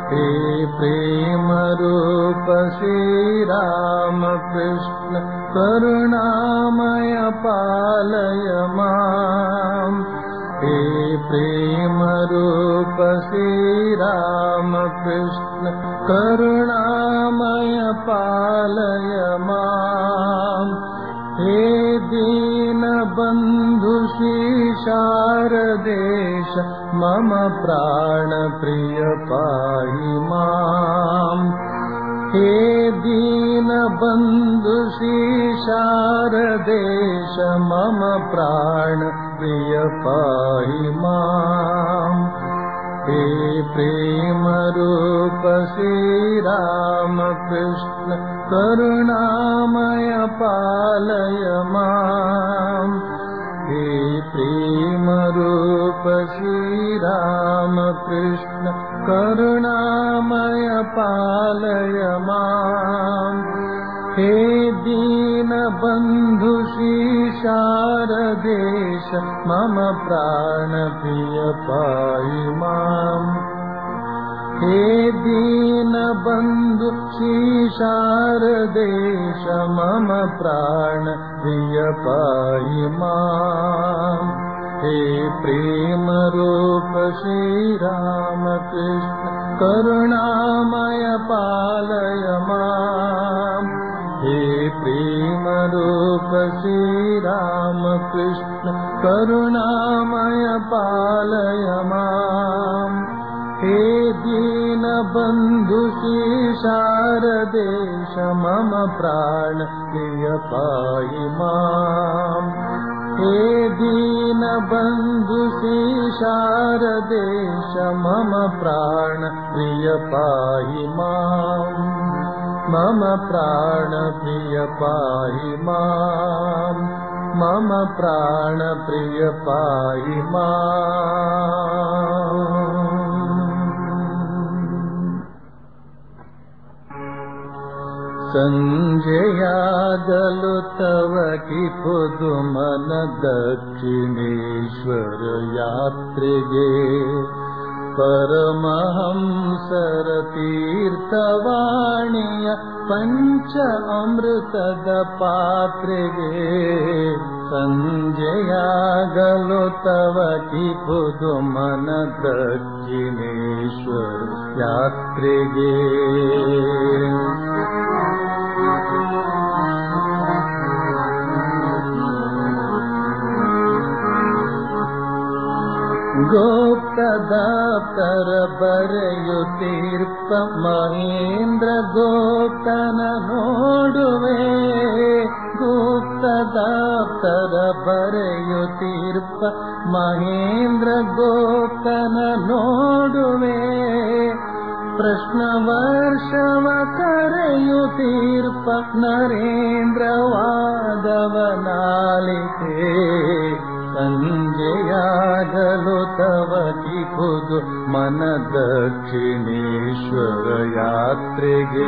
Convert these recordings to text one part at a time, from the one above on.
हे प्रेमरूप श्रीरामकृष्ण करुणामय पालय माम् हे प्रेमरूप श्रीरामकृष्ण करुणामय पालय माम् हे दीनबन्धु शारदेश मम प्राणप्रिय पाहि माम् हे दीनबन्धु शारदेश मम प्राणप्रिय पाहि माम् हे प्रेमरूप श्रीरामकृष्ण करुणामय पालय माम् हे प्रेमरूप श्रीरामकृष्ण करुणामय पालय माम् हे दीनबन्धु शारदेश मम प्राणप्रिय पाहि माम् हे दीनबन्धु शारदेश मम प्राणप्रिय पाहि माम् हे प्रेमरूप श्रीरामकृष्ण करुणामय पालय माम् हे प्रेमरूप श्रीरामकृष्ण करुणामय पालय माम् हे दीनबन्धु शारदेश मम प्राण प्रिय पाहि माम् हे दीनबन्धु शारदेश मम प्राण प्रिय पाहि माम् मम प्राणप्रिय पाहि माम् मम प्राणप्रिय पाहि माम् सञ्जयागलु तव कि पुदुमन दक्षिणेश्वर यात्रिगे परमहंसर तीर्थवाणीय पञ्च अमृतद पात्रिगे सञ्जयागलो तव कि पुदुमन दक्षिणेश्वर यात्रिगे गोप्तदाप्तर बರೆಯುತ್ತೀರ್ಪ ಮಹೇಂದ್ರ ಗೋಪ್ತನ ನೋಡುವೆ ಗುಪ್ತದಾಪ್ತರ ಬರೆಯುತ್ತೀರ್ಪ ಮಹೇಂದ್ರ ಗೋಪ್ತನ ನೋಡುವೆ ಪ್ರಶ್ನ ವರ್ಷವ ಕರೆಯುತ್ತೀರ್ಪ ನರೇಂದ್ರ ವಾದವನಾಲಿತೆ ಸಂಜೆಯಾಗಲು ತವ ಕಿಪುದು ಮನ ದಕ್ಷಿಣೇಶ್ವರ ಯಾತ್ರೆಗೆ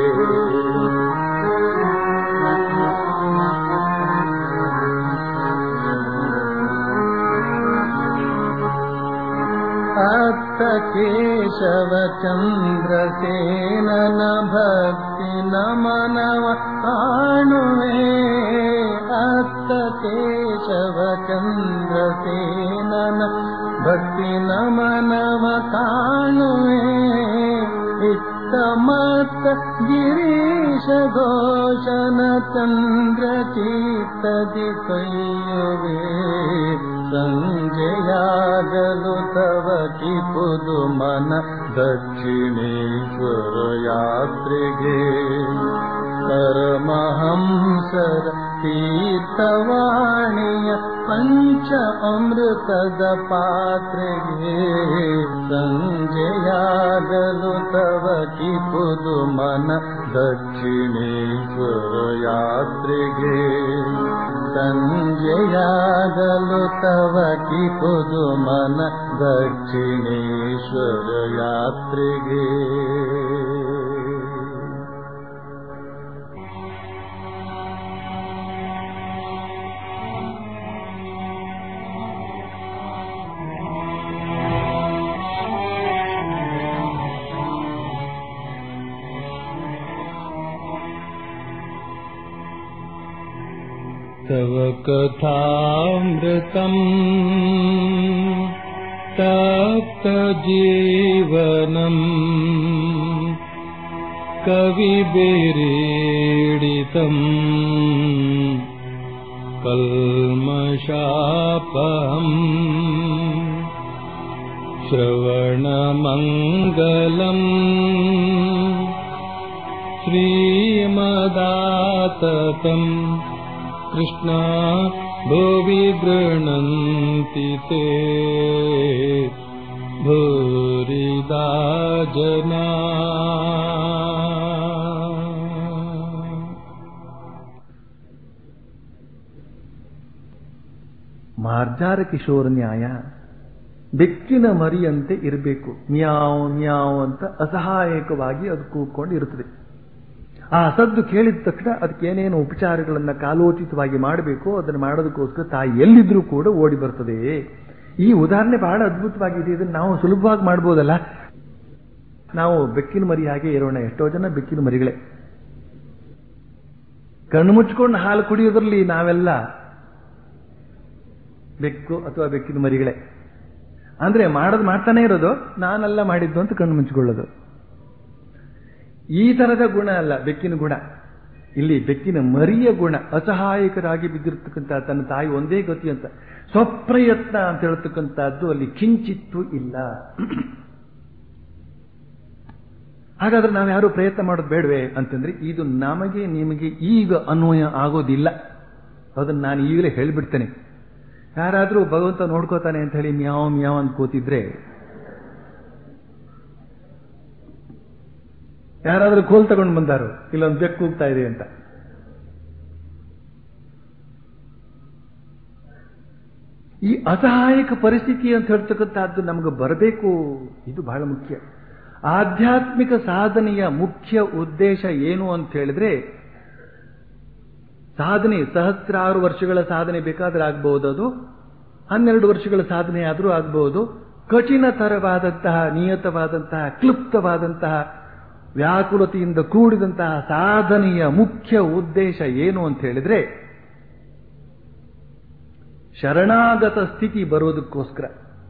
ಅತ್ತ ಕೇಶವ ಚಂದ್ರಸೇನನ ಭಕ್ತಿ ನಮನವ ಕಾಣುವೆ ಅತ್ತ ಕೇಶವ ಚಂದ್ರಸೇನನ ಭಕ್ತಿ ನಮನವ ಕಾಣುವೆ ಇತ್ತ ಮತ್ತ ಗಿರೀಶ ಘೋಷನ ಚಂದ್ರ ಚೀತದಿ ಕೈಯುವೆ ಸಂಜೆಯಾಗಲು ತವ ಕಿಪುದು ಮನ ದಕ್ಷಿಣೇಶ್ವರ ಯಾತ್ರೆಗೆ ಪರಮಹಂಸರ ತೀರ್ಥವಾಣಿಯ ಪಂಚ ಅಮೃತದ ಪಾತ್ರೆಗೆ ಸಂಜೆಯಾಗಲು ತವ ಕಿಪುದು ಮನ ದಕ್ಷಿಣೇಶ್ವರ ಯಾತ್ರೆಗೆ ಸಂಜೆಯಾಗಲು ತವ ಕಿಪುದು ಮನ ದಕ್ಷಿಣೇಶ್ವರ ಯಾತ್ರೆಗೆ तव कथामृतम् तप्तजीवनम् कविभिरीडितम् कल्मषापहम् श्रवणमङ्गलम् श्रीमदाततम् कृष्णा भुवि गृह्णन्ति ते भूरिदा जना ಮಾರ್ಜಾರ ಕಿಶೋರ ನ್ಯಾಯ ಬೆಕ್ಕಿನ ಮರಿಯಂತೆ ಇರಬೇಕು ಮ್ಯಾವ್ ಮ್ಯಾವ್ ಅಂತ ಅಸಹಾಯಕವಾಗಿ ಅದು ಕೂತ್ಕೊಂಡು ಇರುತ್ತದೆ ಆ ಸದ್ದು ಕೇಳಿದ ತಕ್ಷಣ ಅದಕ್ಕೆ ಏನೇನು ಉಪಚಾರಗಳನ್ನ ಕಾಲೋಚಿತವಾಗಿ ಮಾಡಬೇಕು ಅದನ್ನು ಮಾಡೋದಕ್ಕೋಸ್ಕರ ತಾಯಿ ಎಲ್ಲಿದ್ರೂ ಕೂಡ ಓಡಿ ಬರ್ತದೆ ಈ ಉದಾಹರಣೆ ಬಹಳ ಅದ್ಭುತವಾಗಿದೆ ಇದನ್ನು ನಾವು ಸುಲಭವಾಗಿ ಮಾಡ್ಬೋದಲ್ಲ ನಾವು ಬೆಕ್ಕಿನ ಮರಿ ಹಾಗೆ ಇರೋಣ ಎಷ್ಟೋ ಜನ ಬೆಕ್ಕಿನ ಮರಿಗಳೇ ಕಣ್ಣು ಮುಚ್ಕೊಂಡು ಹಾಲು ಕುಡಿಯೋದ್ರಲ್ಲಿ ನಾವೆಲ್ಲ ಬೆಕ್ಕು ಅಥವಾ ಬೆಕ್ಕಿನ ಮರಿಗಳೇ ಅಂದ್ರೆ ಮಾಡೋದು ಮಾಡ್ತಾನೆ ಇರೋದು ನಾನೆಲ್ಲ ಮಾಡಿದ್ದು ಅಂತ ಕಣ್ಣು ಮುಚ್ಕೊಳ್ಳೋದು ಈ ತರದ ಗುಣ ಅಲ್ಲ ಬೆಕ್ಕಿನ ಗುಣ ಇಲ್ಲಿ ಬೆಕ್ಕಿನ ಮರಿಯ ಗುಣ ಅಸಹಾಯಕರಾಗಿ ಬಿದ್ದಿರ್ತಕ್ಕಂಥ ತನ್ನ ತಾಯಿ ಒಂದೇ ಗತಿ ಅಂತ ಸ್ವಪ್ರಯತ್ನ ಅಂತ ಹೇಳ್ತಕ್ಕಂಥದ್ದು ಅಲ್ಲಿ ಕಿಂಚಿತ್ತು ಇಲ್ಲ ಹಾಗಾದ್ರೆ ನಾವು ಯಾರು ಪ್ರಯತ್ನ ಮಾಡೋದು ಬೇಡವೆ ಅಂತಂದ್ರೆ ಇದು ನಮಗೆ ನಿಮಗೆ ಈಗ ಅನ್ವಯ ಆಗೋದಿಲ್ಲ ಅದನ್ನ ನಾನು ಈಗಲೇ ಹೇಳಿಬಿಡ್ತೇನೆ ಯಾರಾದ್ರೂ ಭಗವಂತ ನೋಡ್ಕೋತಾನೆ ಅಂತ ಹೇಳಿ ಮ್ಯಾವ್ ಮ್ಯಾವ್ ಅಂತ ಕೂತಿದ್ರೆ ಯಾರಾದ್ರೂ ಕೋಲ್ ತಗೊಂಡು ಬಂದಾರು ಇಲ್ಲೊಂದು ಬೆಕ್ಕು ಹೋಗ್ತಾ ಇದೆ ಅಂತ ಈ ಅಸಹಾಯಕ ಪರಿಸ್ಥಿತಿ ಅಂತ ಹೇಳ್ತಕ್ಕಂಥದ್ದು ನಮಗೆ ಬರಬೇಕು ಇದು ಬಹಳ ಮುಖ್ಯ ಆಧ್ಯಾತ್ಮಿಕ ಸಾಧನೆಯ ಮುಖ್ಯ ಉದ್ದೇಶ ಏನು ಅಂತ ಹೇಳಿದ್ರೆ ಸಾಧನೆ ಸಹಸ್ರಾರು ವರ್ಷಗಳ ಸಾಧನೆ ಬೇಕಾದ್ರೆ ಆಗ್ಬಹುದು ಅದು ಹನ್ನೆರಡು ವರ್ಷಗಳ ಸಾಧನೆ ಆದರೂ ಆಗಬಹುದು ಕಠಿಣತರವಾದಂತಹ ನಿಯತವಾದಂತಹ ಕ್ಲುಪ್ತವಾದಂತಹ ವ್ಯಾಕುಲತೆಯಿಂದ ಕೂಡಿದಂತಹ ಸಾಧನೆಯ ಮುಖ್ಯ ಉದ್ದೇಶ ಏನು ಅಂತ ಹೇಳಿದ್ರೆ ಶರಣಾಗತ ಸ್ಥಿತಿ ಬರೋದಕ್ಕೋಸ್ಕರ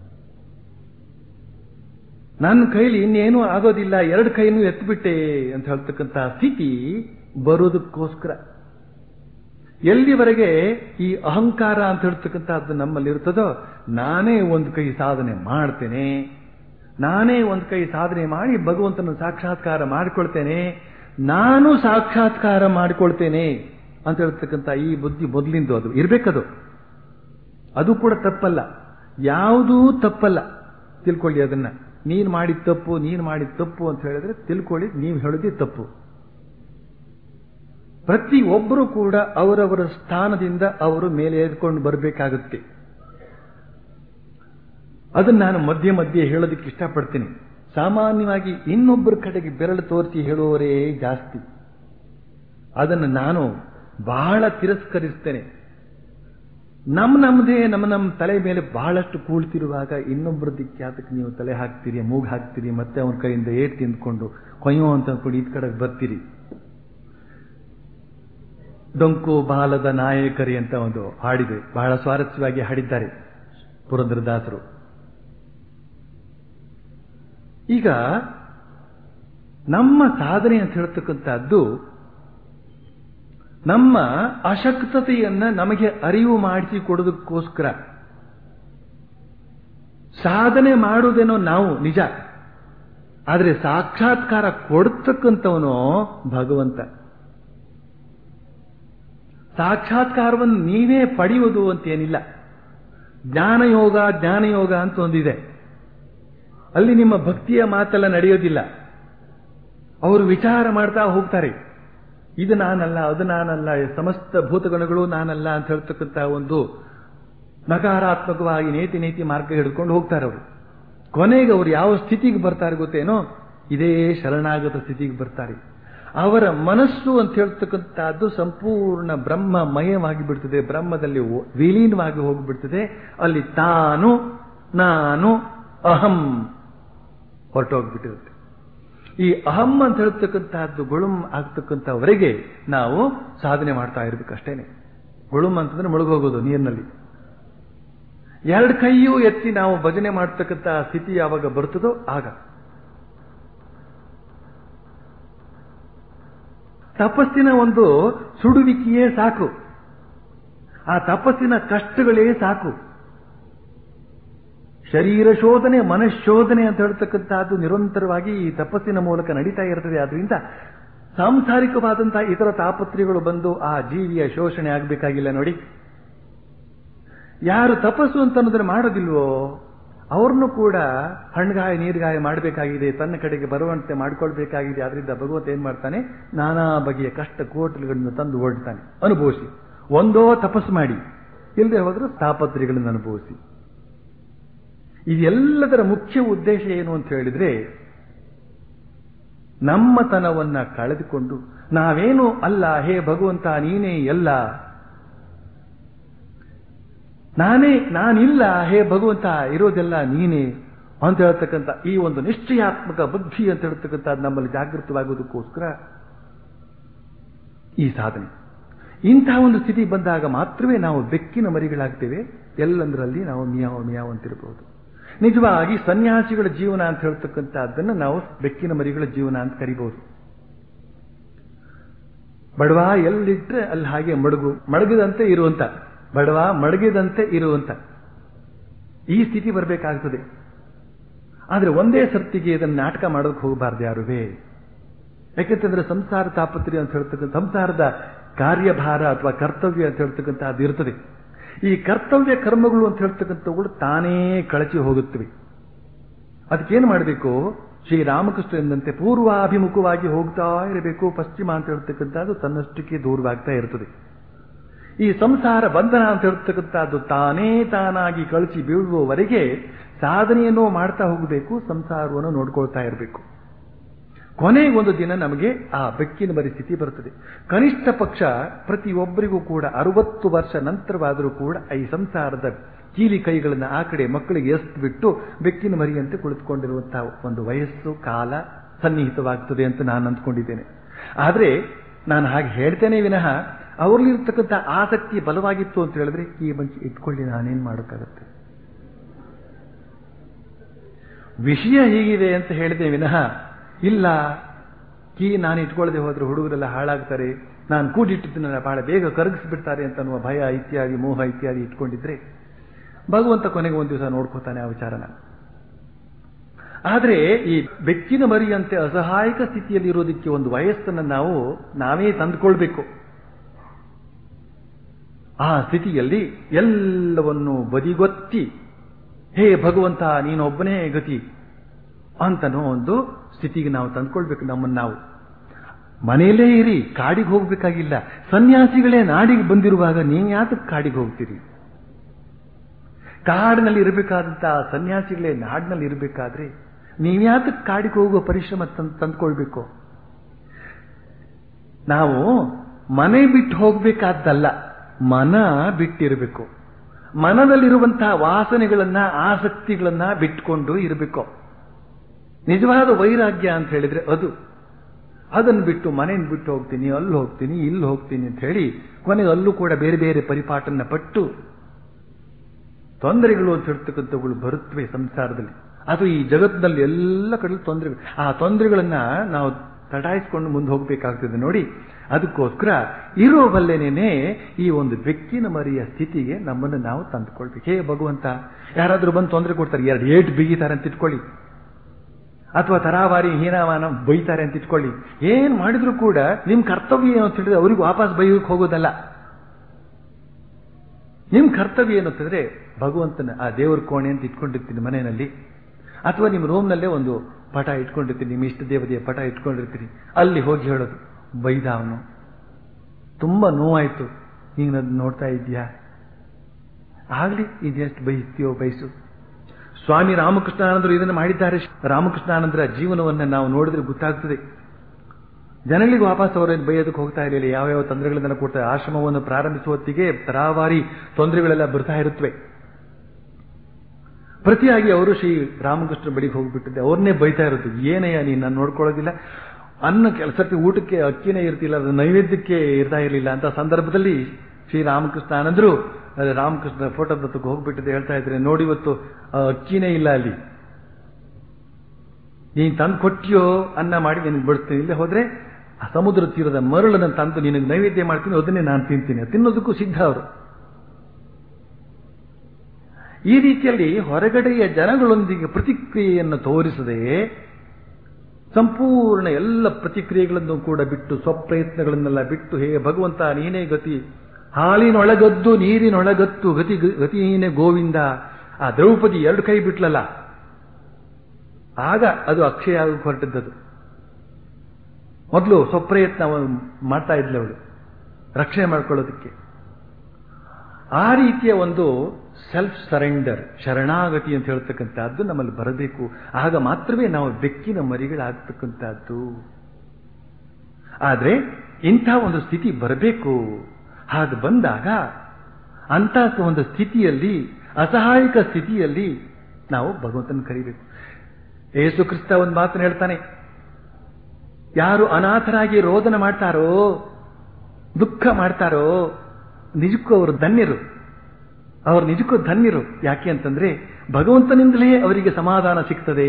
ನನ್ನ ಕೈಲಿ ಇನ್ನೇನು ಆಗೋದಿಲ್ಲ ಎರಡು ಕೈನೂ ಎತ್ತಿಬಿಟ್ಟೆ ಅಂತ ಹೇಳ್ತಕ್ಕಂತಹ ಸ್ಥಿತಿ ಬರೋದಕ್ಕೋಸ್ಕರ ಎಲ್ಲಿವರೆಗೆ ಈ ಅಹಂಕಾರ ಅಂತ ಹೇಳ್ತಕ್ಕಂಥದ್ದು ನಮ್ಮಲ್ಲಿರ್ತದೋ ನಾನೇ ಒಂದು ಕೈ ಸಾಧನೆ ಮಾಡ್ತೇನೆ ನಾನೇ ಒಂದು ಕೈ ಸಾಧನೆ ಮಾಡಿ ಭಗವಂತನ ಸಾಕ್ಷಾತ್ಕಾರ ಮಾಡಿಕೊಳ್ತೇನೆ ನಾನು ಸಾಕ್ಷಾತ್ಕಾರ ಮಾಡಿಕೊಳ್ತೇನೆ ಅಂತ ಹೇಳ್ತಕ್ಕಂಥ ಈ ಬುದ್ಧಿ ಮೊದಲಿಂದು ಅದು ಇರ್ಬೇಕದು ಅದು ಕೂಡ ತಪ್ಪಲ್ಲ ಯಾವುದೂ ತಪ್ಪಲ್ಲ ತಿಳ್ಕೊಳ್ಳಿ ಅದನ್ನ ನೀನು ಮಾಡಿದ ತಪ್ಪು ನೀನು ಮಾಡಿದ ತಪ್ಪು ಅಂತ ಹೇಳಿದ್ರೆ ತಿಳ್ಕೊಳ್ಳಿ ನೀವು ಹೇಳೋದೇ ತಪ್ಪು ಪ್ರತಿ ಒಬ್ಬರು ಕೂಡ ಅವರವರ ಸ್ಥಾನದಿಂದ ಅವರು ಮೇಲೆ ಏರ್ಕೊಂಡು ಬರಬೇಕಾಗುತ್ತೆ ಅದನ್ನ ನಾನು ಮಧ್ಯೆ ಮಧ್ಯೆ ಹೇಳೋದಕ್ಕೆ ಇಷ್ಟಪಡ್ತೀನಿ ಸಾಮಾನ್ಯವಾಗಿ ಇನ್ನೊಬ್ಬರ ಕಡೆಗೆ ಬೆರಳು ತೋರಿಸಿ ಹೇಳುವವರೇ ಜಾಸ್ತಿ ಅದನ್ನು ನಾನು ಬಹಳ ತಿರಸ್ಕರಿಸ್ತೇನೆ ನಮ್ಮ ನಮ್ಮದೇ ನಮ್ಮ ನಮ್ಮ ತಲೆ ಮೇಲೆ ಬಹಳಷ್ಟು ಕೂಳ್ತಿರುವಾಗ ಇನ್ನೊಬ್ಬರ ದಿಕ್ಕ್ಯಾತಕ್ಕೆ ನೀವು ತಲೆ ಹಾಕ್ತೀರಿ ಮೂಗು ಹಾಕ್ತೀರಿ ಮತ್ತೆ ಅವನ ಕೈಯಿಂದ ಏಟ್ ತಿಂದ್ಕೊಂಡು ಕೊಯ್ಯೋ ಅಂತ ಅಂದ್ಕೊಂಡು ಈ ಕಡೆಗೆ ಬರ್ತೀರಿ ಡೊಂಕು ಬಾಲದ ನಾಯಕರಿ ಅಂತ ಒಂದು ಹಾಡಿದೆ ಬಹಳ ಸ್ವಾರಸ್ಯವಾಗಿ ಹಾಡಿದ್ದಾರೆ ಪುರಂದರದಾಸರು ಈಗ ನಮ್ಮ ಸಾಧನೆ ಅಂತ ಹೇಳ್ತಕ್ಕಂಥದ್ದು ನಮ್ಮ ಅಶಕ್ತತೆಯನ್ನ ನಮಗೆ ಅರಿವು ಮಾಡಿಸಿಕೊಡೋದಕ್ಕೋಸ್ಕರ ಸಾಧನೆ ಮಾಡುವುದೇನೋ ನಾವು ನಿಜ ಆದರೆ ಸಾಕ್ಷಾತ್ಕಾರ ಕೊಡ್ತಕ್ಕಂಥವನು ಭಗವಂತ ಸಾಕ್ಷಾತ್ಕಾರವನ್ನು ನೀವೇ ಪಡೆಯುವುದು ಅಂತೇನಿಲ್ಲ ಜ್ಞಾನಯೋಗ ಜ್ಞಾನಯೋಗ ಅಂತ ಒಂದಿದೆ ಅಲ್ಲಿ ನಿಮ್ಮ ಭಕ್ತಿಯ ಮಾತೆಲ್ಲ ನಡೆಯೋದಿಲ್ಲ ಅವರು ವಿಚಾರ ಮಾಡ್ತಾ ಹೋಗ್ತಾರೆ ಇದು ನಾನಲ್ಲ ಅದು ನಾನಲ್ಲ ಸಮಸ್ತ ಭೂತಗಣಗಳು ನಾನಲ್ಲ ಅಂತ ಹೇಳ್ತಕ್ಕಂಥ ಒಂದು ನಕಾರಾತ್ಮಕವಾಗಿ ನೇತಿ ನೇತಿ ಮಾರ್ಗ ಹಿಡ್ಕೊಂಡು ಹೋಗ್ತಾರೆ ಅವರು ಕೊನೆಗೆ ಅವರು ಯಾವ ಸ್ಥಿತಿಗೆ ಬರ್ತಾರೆ ಗೊತ್ತೇನೋ ಇದೇ ಶರಣಾಗತ ಸ್ಥಿತಿಗೆ ಬರ್ತಾರೆ ಅವರ ಮನಸ್ಸು ಅಂತ ಹೇಳ್ತಕ್ಕಂಥದ್ದು ಸಂಪೂರ್ಣ ಬ್ರಹ್ಮಮಯವಾಗಿ ಬಿಡ್ತದೆ ಬ್ರಹ್ಮದಲ್ಲಿ ವಿಲೀನವಾಗಿ ಹೋಗಿಬಿಡ್ತದೆ ಅಲ್ಲಿ ತಾನು ನಾನು ಅಹಂ ಹೊರಟೋಗ್ಬಿಟ್ಟಿರುತ್ತೆ ಈ ಅಹಂ ಅಂತ ಹೇಳ್ತಕ್ಕಂತಹದ್ದು ಗುಳುಂ ಆಗ್ತಕ್ಕಂಥವರೆಗೆ ನಾವು ಸಾಧನೆ ಮಾಡ್ತಾ ಇರ್ಬೇಕಷ್ಟೇನೆ ಗುಳುಮ್ ಅಂತಂದ್ರೆ ಮುಳುಗೋಗೋದು ನೀರಿನಲ್ಲಿ ಎರಡು ಕೈಯೂ ಎತ್ತಿ ನಾವು ಭಜನೆ ಮಾಡ್ತಕ್ಕಂಥ ಸ್ಥಿತಿ ಯಾವಾಗ ಬರ್ತದೋ ಆಗ ತಪಸ್ಸಿನ ಒಂದು ಸುಡುವಿಕೆಯೇ ಸಾಕು ಆ ತಪಸ್ಸಿನ ಕಷ್ಟಗಳೇ ಸಾಕು ಶರೀರ ಶೋಧನೆ ಮನಶೋಧನೆ ಅಂತ ಹೇಳ್ತಕ್ಕಂಥದ್ದು ನಿರಂತರವಾಗಿ ಈ ತಪಸ್ಸಿನ ಮೂಲಕ ನಡೀತಾ ಇರ್ತದೆ ಆದ್ರಿಂದ ಸಾಂಸಾರಿಕವಾದಂತಹ ಇತರ ತಾಪತ್ರೆಗಳು ಬಂದು ಆ ಜೀವಿಯ ಶೋಷಣೆ ಆಗಬೇಕಾಗಿಲ್ಲ ನೋಡಿ ಯಾರು ತಪಸ್ಸು ಅಂತ ಅನ್ನೋದನ್ನ ಮಾಡೋದಿಲ್ವೋ ಅವ್ರನ್ನು ಕೂಡ ಹಣ್ಗಾಯ ನೀರ್ಗಾಯ ಮಾಡಬೇಕಾಗಿದೆ ತನ್ನ ಕಡೆಗೆ ಬರುವಂತೆ ಮಾಡ್ಕೊಳ್ಬೇಕಾಗಿದೆ ಆದ್ರಿಂದ ಭಗವಂತ ಏನ್ ಮಾಡ್ತಾನೆ ನಾನಾ ಬಗೆಯ ಕಷ್ಟ ಕೋಟಲುಗಳನ್ನು ತಂದು ಓಡ್ತಾನೆ ಅನುಭವಿಸಿ ಒಂದೋ ತಪಸ್ಸು ಮಾಡಿ ಇಲ್ಲದೆ ಹೋದ್ರೆ ತಾಪತ್ರೆಗಳನ್ನು ಅನುಭವಿಸಿ ಇದೆಲ್ಲದರ ಮುಖ್ಯ ಉದ್ದೇಶ ಏನು ಅಂತ ಹೇಳಿದ್ರೆ ನಮ್ಮತನವನ್ನ ಕಳೆದುಕೊಂಡು ನಾವೇನು ಅಲ್ಲ ಹೇ ಭಗವಂತ ನೀನೇ ಎಲ್ಲ ನಾನೇ ನಾನಿಲ್ಲ ಹೇ ಭಗವಂತ ಇರೋದೆಲ್ಲ ನೀನೇ ಅಂತ ಹೇಳ್ತಕ್ಕಂಥ ಈ ಒಂದು ನಿಶ್ಚಯಾತ್ಮಕ ಬುದ್ಧಿ ಅಂತ ಹೇಳ್ತಕ್ಕಂಥ ನಮ್ಮಲ್ಲಿ ಜಾಗೃತವಾಗುವುದಕ್ಕೋಸ್ಕರ ಈ ಸಾಧನೆ ಇಂತಹ ಒಂದು ಸ್ಥಿತಿ ಬಂದಾಗ ಮಾತ್ರವೇ ನಾವು ಬೆಕ್ಕಿನ ಮರಿಗಳಾಗ್ತೇವೆ ಎಲ್ಲಂದರಲ್ಲಿ ನಾವು ಮಿಯಾವ್ ಮಿಯಾವ್ ಅಂತಿರಬಹುದು ನಿಜವಾಗಿ ಸನ್ಯಾಸಿಗಳ ಜೀವನ ಅಂತ ಹೇಳ್ತಕ್ಕಂಥದ್ದನ್ನು ನಾವು ಬೆಕ್ಕಿನ ಮರಿಗಳ ಜೀವನ ಅಂತ ಕರಿಬಹುದು ಬಡವ ಎಲ್ಲಿಟ್ರೆ ಅಲ್ಲಿ ಹಾಗೆ ಮಡಗು ಮಡಗದಂತೆ ಇರುವಂತ ಬಡವ ಮಡಗಿದಂತೆ ಇರುವಂತ ಈ ಸ್ಥಿತಿ ಬರಬೇಕಾಗ್ತದೆ ಆದ್ರೆ ಒಂದೇ ಸರ್ತಿಗೆ ಇದನ್ನು ನಾಟಕ ಮಾಡೋಕೆ ಹೋಗಬಾರ್ದು ಯಾರುವೇ ಯಾಕೆಂತಂದ್ರೆ ಸಂಸಾರ ತಾಪತ್ರೆ ಅಂತ ಹೇಳ್ತಕ್ಕಂಥ ಸಂಸಾರದ ಕಾರ್ಯಭಾರ ಅಥವಾ ಕರ್ತವ್ಯ ಅಂತ ಹೇಳ್ತಕ್ಕಂಥ ಅದು ಇರ್ತದೆ ಈ ಕರ್ತವ್ಯ ಕರ್ಮಗಳು ಅಂತ ಹೇಳ್ತಕ್ಕಂಥವುಗಳು ತಾನೇ ಕಳಚಿ ಹೋಗುತ್ತವೆ ಅದಕ್ಕೇನು ಮಾಡಬೇಕು ಶ್ರೀರಾಮಕೃಷ್ಣ ಎಂದಂತೆ ಪೂರ್ವಾಭಿಮುಖವಾಗಿ ಹೋಗ್ತಾ ಇರಬೇಕು ಪಶ್ಚಿಮ ಅಂತ ಹೇಳ್ತಕ್ಕಂಥದ್ದು ತನ್ನಷ್ಟಕ್ಕೆ ದೂರವಾಗ್ತಾ ಇರ್ತದೆ ಈ ಸಂಸಾರ ಬಂಧನ ಅಂತ ಹೇಳ್ತಕ್ಕಂಥದ್ದು ತಾನೇ ತಾನಾಗಿ ಕಳಚಿ ಬೀಳುವವರೆಗೆ ಸಾಧನೆಯನ್ನು ಮಾಡ್ತಾ ಹೋಗಬೇಕು ಸಂಸಾರವನ್ನು ನೋಡ್ಕೊಳ್ತಾ ಇರಬೇಕು ಕೊನೆಗೆ ಒಂದು ದಿನ ನಮಗೆ ಆ ಬೆಕ್ಕಿನ ಪರಿಸ್ಥಿತಿ ಬರುತ್ತದೆ ಕನಿಷ್ಠ ಪಕ್ಷ ಪ್ರತಿಯೊಬ್ಬರಿಗೂ ಕೂಡ ಅರವತ್ತು ವರ್ಷ ನಂತರವಾದರೂ ಕೂಡ ಈ ಸಂಸಾರದ ಕೀಲಿ ಕೈಗಳನ್ನು ಆ ಕಡೆ ಮಕ್ಕಳಿಗೆ ಎಸ್ತು ಬಿಟ್ಟು ಬೆಕ್ಕಿನ ಮರಿಯಂತೆ ಕುಳಿತುಕೊಂಡಿರುವಂತಹ ಒಂದು ವಯಸ್ಸು ಕಾಲ ಸನ್ನಿಹಿತವಾಗ್ತದೆ ಅಂತ ನಾನು ಅಂದ್ಕೊಂಡಿದ್ದೇನೆ ಆದ್ರೆ ನಾನು ಹಾಗೆ ಹೇಳ್ತೇನೆ ವಿನಃ ಅವರಲ್ಲಿರ್ತಕ್ಕಂಥ ಆಸಕ್ತಿ ಬಲವಾಗಿತ್ತು ಅಂತ ಹೇಳಿದ್ರೆ ಈ ಮಂಚಿ ಇಟ್ಕೊಳ್ಳಿ ನಾನೇನ್ ಮಾಡೋಕ್ಕಾಗತ್ತೆ ವಿಷಯ ಹೀಗಿದೆ ಅಂತ ಹೇಳಿದೆ ವಿನಃ ಇಲ್ಲ ಕೀ ನಾನು ಇಟ್ಕೊಳ್ಳದೆ ಹೋದ್ರೆ ಹುಡುಗರೆಲ್ಲ ಹಾಳಾಗ್ತಾರೆ ನಾನು ಕೂಡಿಟ್ಟಿದ್ದನ್ನ ಬಹಳ ಬೇಗ ಕರಗಿಸ್ಬಿಡ್ತಾರೆ ಅಂತ ಅನ್ನುವ ಭಯ ಇತ್ಯಾದಿ ಮೋಹ ಇತ್ಯಾದಿ ಇಟ್ಕೊಂಡಿದ್ರೆ ಭಗವಂತ ಕೊನೆಗೆ ಒಂದು ದಿವಸ ನೋಡ್ಕೋತಾನೆ ಆ ವಿಚಾರನ ಆದ್ರೆ ಈ ಬೆಕ್ಕಿನ ಮರಿಯಂತೆ ಅಸಹಾಯಕ ಸ್ಥಿತಿಯಲ್ಲಿ ಇರೋದಕ್ಕೆ ಒಂದು ವಯಸ್ಸನ್ನು ನಾವು ನಾವೇ ತಂದುಕೊಳ್ಬೇಕು ಆ ಸ್ಥಿತಿಯಲ್ಲಿ ಎಲ್ಲವನ್ನು ಬದಿಗೊತ್ತಿ ಹೇ ಭಗವಂತ ನೀನೊಬ್ಬನೇ ಗತಿ ಅಂತನೋ ಒಂದು ಸ್ಥಿತಿಗೆ ನಾವು ತಂದ್ಕೊಳ್ಬೇಕು ನಮ್ಮನ್ನು ನಾವು ಮನೆಯಲ್ಲೇ ಇರಿ ಕಾಡಿಗೆ ಹೋಗ್ಬೇಕಾಗಿಲ್ಲ ಸನ್ಯಾಸಿಗಳೇ ನಾಡಿಗೆ ಬಂದಿರುವಾಗ ನೀವು ಯಾತಕ್ಕೆ ಕಾಡಿಗೆ ಹೋಗ್ತೀರಿ ಕಾಡಿನಲ್ಲಿ ಇರಬೇಕಾದಂತಹ ಸನ್ಯಾಸಿಗಳೇ ನಾಡಿನಲ್ಲಿ ಇರಬೇಕಾದ್ರೆ ನೀವ್ಯಾತಕ್ಕೆ ಕಾಡಿಗೆ ಹೋಗುವ ಪರಿಶ್ರಮ ತಂದ್ಕೊಳ್ಬೇಕು ನಾವು ಮನೆ ಬಿಟ್ಟು ಹೋಗ್ಬೇಕಾದ್ದಲ್ಲ ಮನ ಬಿಟ್ಟಿರಬೇಕು ಮನದಲ್ಲಿರುವಂತಹ ವಾಸನೆಗಳನ್ನ ಆಸಕ್ತಿಗಳನ್ನ ಬಿಟ್ಕೊಂಡು ಇರಬೇಕು ನಿಜವಾದ ವೈರಾಗ್ಯ ಅಂತ ಹೇಳಿದ್ರೆ ಅದು ಅದನ್ನು ಬಿಟ್ಟು ಮನೆಯನ್ನು ಬಿಟ್ಟು ಹೋಗ್ತೀನಿ ಅಲ್ಲಿ ಹೋಗ್ತೀನಿ ಇಲ್ಲಿ ಹೋಗ್ತೀನಿ ಅಂತ ಹೇಳಿ ಕೊನೆಗೆ ಅಲ್ಲೂ ಕೂಡ ಬೇರೆ ಬೇರೆ ಪರಿಪಾಠನ ಪಟ್ಟು ತೊಂದರೆಗಳು ಅಂತ ಹೇಳ್ತಕ್ಕಂಥವುಗಳು ಬರುತ್ತವೆ ಸಂಸಾರದಲ್ಲಿ ಅದು ಈ ಜಗತ್ತಿನಲ್ಲಿ ಎಲ್ಲ ಕಡೆ ತೊಂದರೆಗಳು ಆ ತೊಂದರೆಗಳನ್ನ ನಾವು ತಟಾಯಿಸ್ಕೊಂಡು ಮುಂದೆ ಹೋಗ್ಬೇಕಾಗ್ತದೆ ನೋಡಿ ಅದಕ್ಕೋಸ್ಕರ ಇರೋ ಬಲ್ಲೆನೇನೆ ಈ ಒಂದು ಬೆಕ್ಕಿನ ಮರಿಯ ಸ್ಥಿತಿಗೆ ನಮ್ಮನ್ನು ನಾವು ತಂದುಕೊಳ್ಬೇಕು ಹೇ ಭಗವಂತ ಯಾರಾದ್ರೂ ಬಂದು ತೊಂದರೆ ಕೊಡ್ತಾರೆ ಎರಡು ಏಟ್ ಬಿಗಿತಾರೆ ಅಂತ ಇಟ್ಕೊಳ್ಳಿ ಅಥವಾ ತರಾವಾರಿ ಹೀನಾಮಾನ ಬೈತಾರೆ ಅಂತ ಇಟ್ಕೊಳ್ಳಿ ಏನ್ ಮಾಡಿದ್ರು ಕೂಡ ನಿಮ್ ಕರ್ತವ್ಯ ಏನು ಅಂತ ಹೇಳಿದ್ರೆ ಅವ್ರಿಗೆ ವಾಪಸ್ ಬೈಯಕ್ಕೆ ಹೋಗೋದಲ್ಲ ನಿಮ್ ಕರ್ತವ್ಯ ಏನು ಅಂತಂದ್ರೆ ಭಗವಂತನ ಆ ದೇವರ ಕೋಣೆ ಅಂತ ಇಟ್ಕೊಂಡಿರ್ತೀನಿ ಮನೆಯಲ್ಲಿ ಅಥವಾ ನಿಮ್ಮ ರೂಮ್ನಲ್ಲೇ ಒಂದು ಪಟ ಇಟ್ಕೊಂಡಿರ್ತೀನಿ ನಿಮ್ಮ ಇಷ್ಟ ದೇವತೆಯ ಪಟ ಇಟ್ಕೊಂಡಿರ್ತೀರಿ ಅಲ್ಲಿ ಹೋಗಿ ಹೇಳೋದು ಬೈದ ಅವನು ತುಂಬಾ ನೋವಾಯ್ತು ನೀನು ಅದನ್ನ ನೋಡ್ತಾ ಇದೀಯಾ ಆಗ್ಲಿ ಇದೆಷ್ಟು ಬಯಸ್ತೀಯೋ ಬಯಸು ಸ್ವಾಮಿ ರಾಮಕೃಷ್ಣಾನಂದರು ಇದನ್ನು ಮಾಡಿದ್ದಾರೆ ರಾಮಕೃಷ್ಣಾನಂದರ ಜೀವನವನ್ನು ನಾವು ನೋಡಿದ್ರೆ ಗೊತ್ತಾಗ್ತದೆ ಜನಗಳಿಗೆ ವಾಪಸ್ ಅವರನ್ನು ಬೈಯೋದಕ್ಕೆ ಹೋಗ್ತಾ ಇರಲಿಲ್ಲ ಯಾವ್ಯಾವ ತೊಂದರೆಗಳನ್ನೆಲ್ಲ ಕೊಡ್ತಾರೆ ಆಶ್ರಮವನ್ನು ಪ್ರಾರಂಭಿಸುವ ಹೊತ್ತಿಗೆ ತರಾವಾರಿ ತೊಂದರೆಗಳೆಲ್ಲ ಬರ್ತಾ ಇರುತ್ತವೆ ಪ್ರತಿಯಾಗಿ ಅವರು ಶ್ರೀ ರಾಮಕೃಷ್ಣ ಬಳಿಗೆ ಹೋಗ್ಬಿಟ್ಟಿದ್ದೆ ಅವ್ರನ್ನೇ ಬೈತಾ ಇರುತ್ತೆ ಏನಯ್ಯ ನೀನು ನಾನು ನೋಡ್ಕೊಳ್ಳೋದಿಲ್ಲ ಅನ್ನ ಕೆಲಸಕ್ಕೆ ಊಟಕ್ಕೆ ಅಕ್ಕಿನೇ ಇರ್ತಿಲ್ಲ ಅದು ನೈವೇದ್ಯಕ್ಕೆ ಇರ್ತಾ ಇರಲಿಲ್ಲ ಅಂತ ಸಂದರ್ಭದಲ್ಲಿ ಶ್ರೀರಾಮಕೃಷ್ಣ ಅಂದ್ರು ಅದೇ ರಾಮಕೃಷ್ಣ ಫೋಟೋ ಹತ್ರಕ್ಕೆ ಹೋಗ್ಬಿಟ್ಟಿದೆ ಹೇಳ್ತಾ ಇದ್ರೆ ನೋಡಿ ಇವತ್ತು ಆ, ಅಕ್ಕಿನೇ ಇಲ್ಲ ಅಲ್ಲಿ ನೀನ್ ತಂದು ಕೊಟ್ಟಿಯೋ ಅನ್ನ ಮಾಡಿ ನಿನಗೆ ಬಿಡ್ತೀನಿ ಇಲ್ಲೇ ಹೋದ್ರೆ ಆ ಸಮುದ್ರ ತೀರದ ಮರಳನ್ನು ತಂದು ನಿನಗೆ ನೈವೇದ್ಯ ಮಾಡ್ತೀನಿ ಅದನ್ನೇ ನಾನು ತಿಂತೀನಿ ತಿನ್ನೋದಕ್ಕೂ ಸಿದ್ಧ ಅವರು ಈ ರೀತಿಯಲ್ಲಿ ಹೊರಗಡೆಯ ಜನಗಳೊಂದಿಗೆ ಪ್ರತಿಕ್ರಿಯೆಯನ್ನು ತೋರಿಸದೆ ಸಂಪೂರ್ಣ ಎಲ್ಲ ಪ್ರತಿಕ್ರಿಯೆಗಳನ್ನು ಕೂಡ ಬಿಟ್ಟು ಸ್ವಪ್ರಯತ್ನಗಳನ್ನೆಲ್ಲ ಬಿಟ್ಟು ಹೇ ಭಗವಂತ ನೀನೇ ಗತಿ ಹಾಲಿನೊಳಗದ್ದು ನೀರಿನೊಳಗತ್ತು ಗತಿ ಗತಿ ನೀನೇ ಗೋವಿಂದ ಆ ದ್ರೌಪದಿ ಎರಡು ಕೈ ಬಿಟ್ಲಲ್ಲ ಆಗ ಅದು ಅಕ್ಷಯ ಆಗಕ್ಕೆ ಹೊರಟಿದ್ದದು ಮೊದಲು ಸ್ವಪ್ರಯತ್ನ ಅವಳು ಮಾಡ್ತಾ ಇದ್ಲು ಅವಳು ರಕ್ಷಣೆ ಮಾಡ್ಕೊಳ್ಳೋದಕ್ಕೆ ಆ ರೀತಿಯ ಒಂದು ಸೆಲ್ಫ್ ಸರೆಂಡರ್ ಶರಣಾಗತಿ ಅಂತ ಹೇಳ್ತಕ್ಕಂಥದ್ದು ನಮ್ಮಲ್ಲಿ ಬರಬೇಕು ಆಗ ಮಾತ್ರವೇ ನಾವು ಬೆಕ್ಕಿನ ಮರಿಗಳಾಗ್ತಕ್ಕಂಥದ್ದು ಆದ್ರೆ ಇಂಥ ಒಂದು ಸ್ಥಿತಿ ಬರಬೇಕು ಹಾಗೆ ಬಂದಾಗ ಅಂತ ಒಂದು ಸ್ಥಿತಿಯಲ್ಲಿ ಅಸಹಾಯಕ ಸ್ಥಿತಿಯಲ್ಲಿ ನಾವು ಭಗವಂತನ ಕರಿಬೇಕು ಏಸು ಕ್ರಿಸ್ತ ಒಂದು ಮಾತನ್ನು ಹೇಳ್ತಾನೆ ಯಾರು ಅನಾಥರಾಗಿ ರೋದನ ಮಾಡ್ತಾರೋ ದುಃಖ ಮಾಡ್ತಾರೋ ನಿಜಕ್ಕೂ ಅವರು ಧನ್ಯರು ಅವರು ನಿಜಕ್ಕೂ ಧನ್ಯರು ಯಾಕೆ ಅಂತಂದ್ರೆ ಭಗವಂತನಿಂದಲೇ ಅವರಿಗೆ ಸಮಾಧಾನ ಸಿಗ್ತದೆ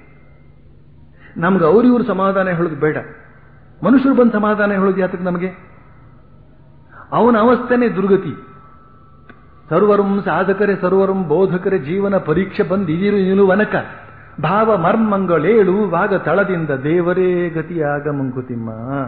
ನಮ್ಗೆ ಅವ್ರು ಇವ್ರು ಸಮಾಧಾನ ಹೇಳೋದು ಬೇಡ ಮನುಷ್ಯರು ಬಂದು ಸಮಾಧಾನ ಹೇಳೋದು ಯಾತಕ್ಕೆ ನಮಗೆ ಅವನ ಅವಸ್ಥೆನೇ ದುರ್ಗತಿ ಸರ್ವರಂ ಸಾಧಕರೇ ಸರ್ವರಂ ಬೋಧಕರೇ ಜೀವನ ಪರೀಕ್ಷೆ ಬಂದಿದಿರು ನಿಲುವನಕ ಭಾವ ಮರ್ಮಂಗಳೇಳು ವಾಗ ತಳದಿಂದ ದೇವರೇ ಗತಿಯಾಗ ಮಂಕುತಿಮ್ಮ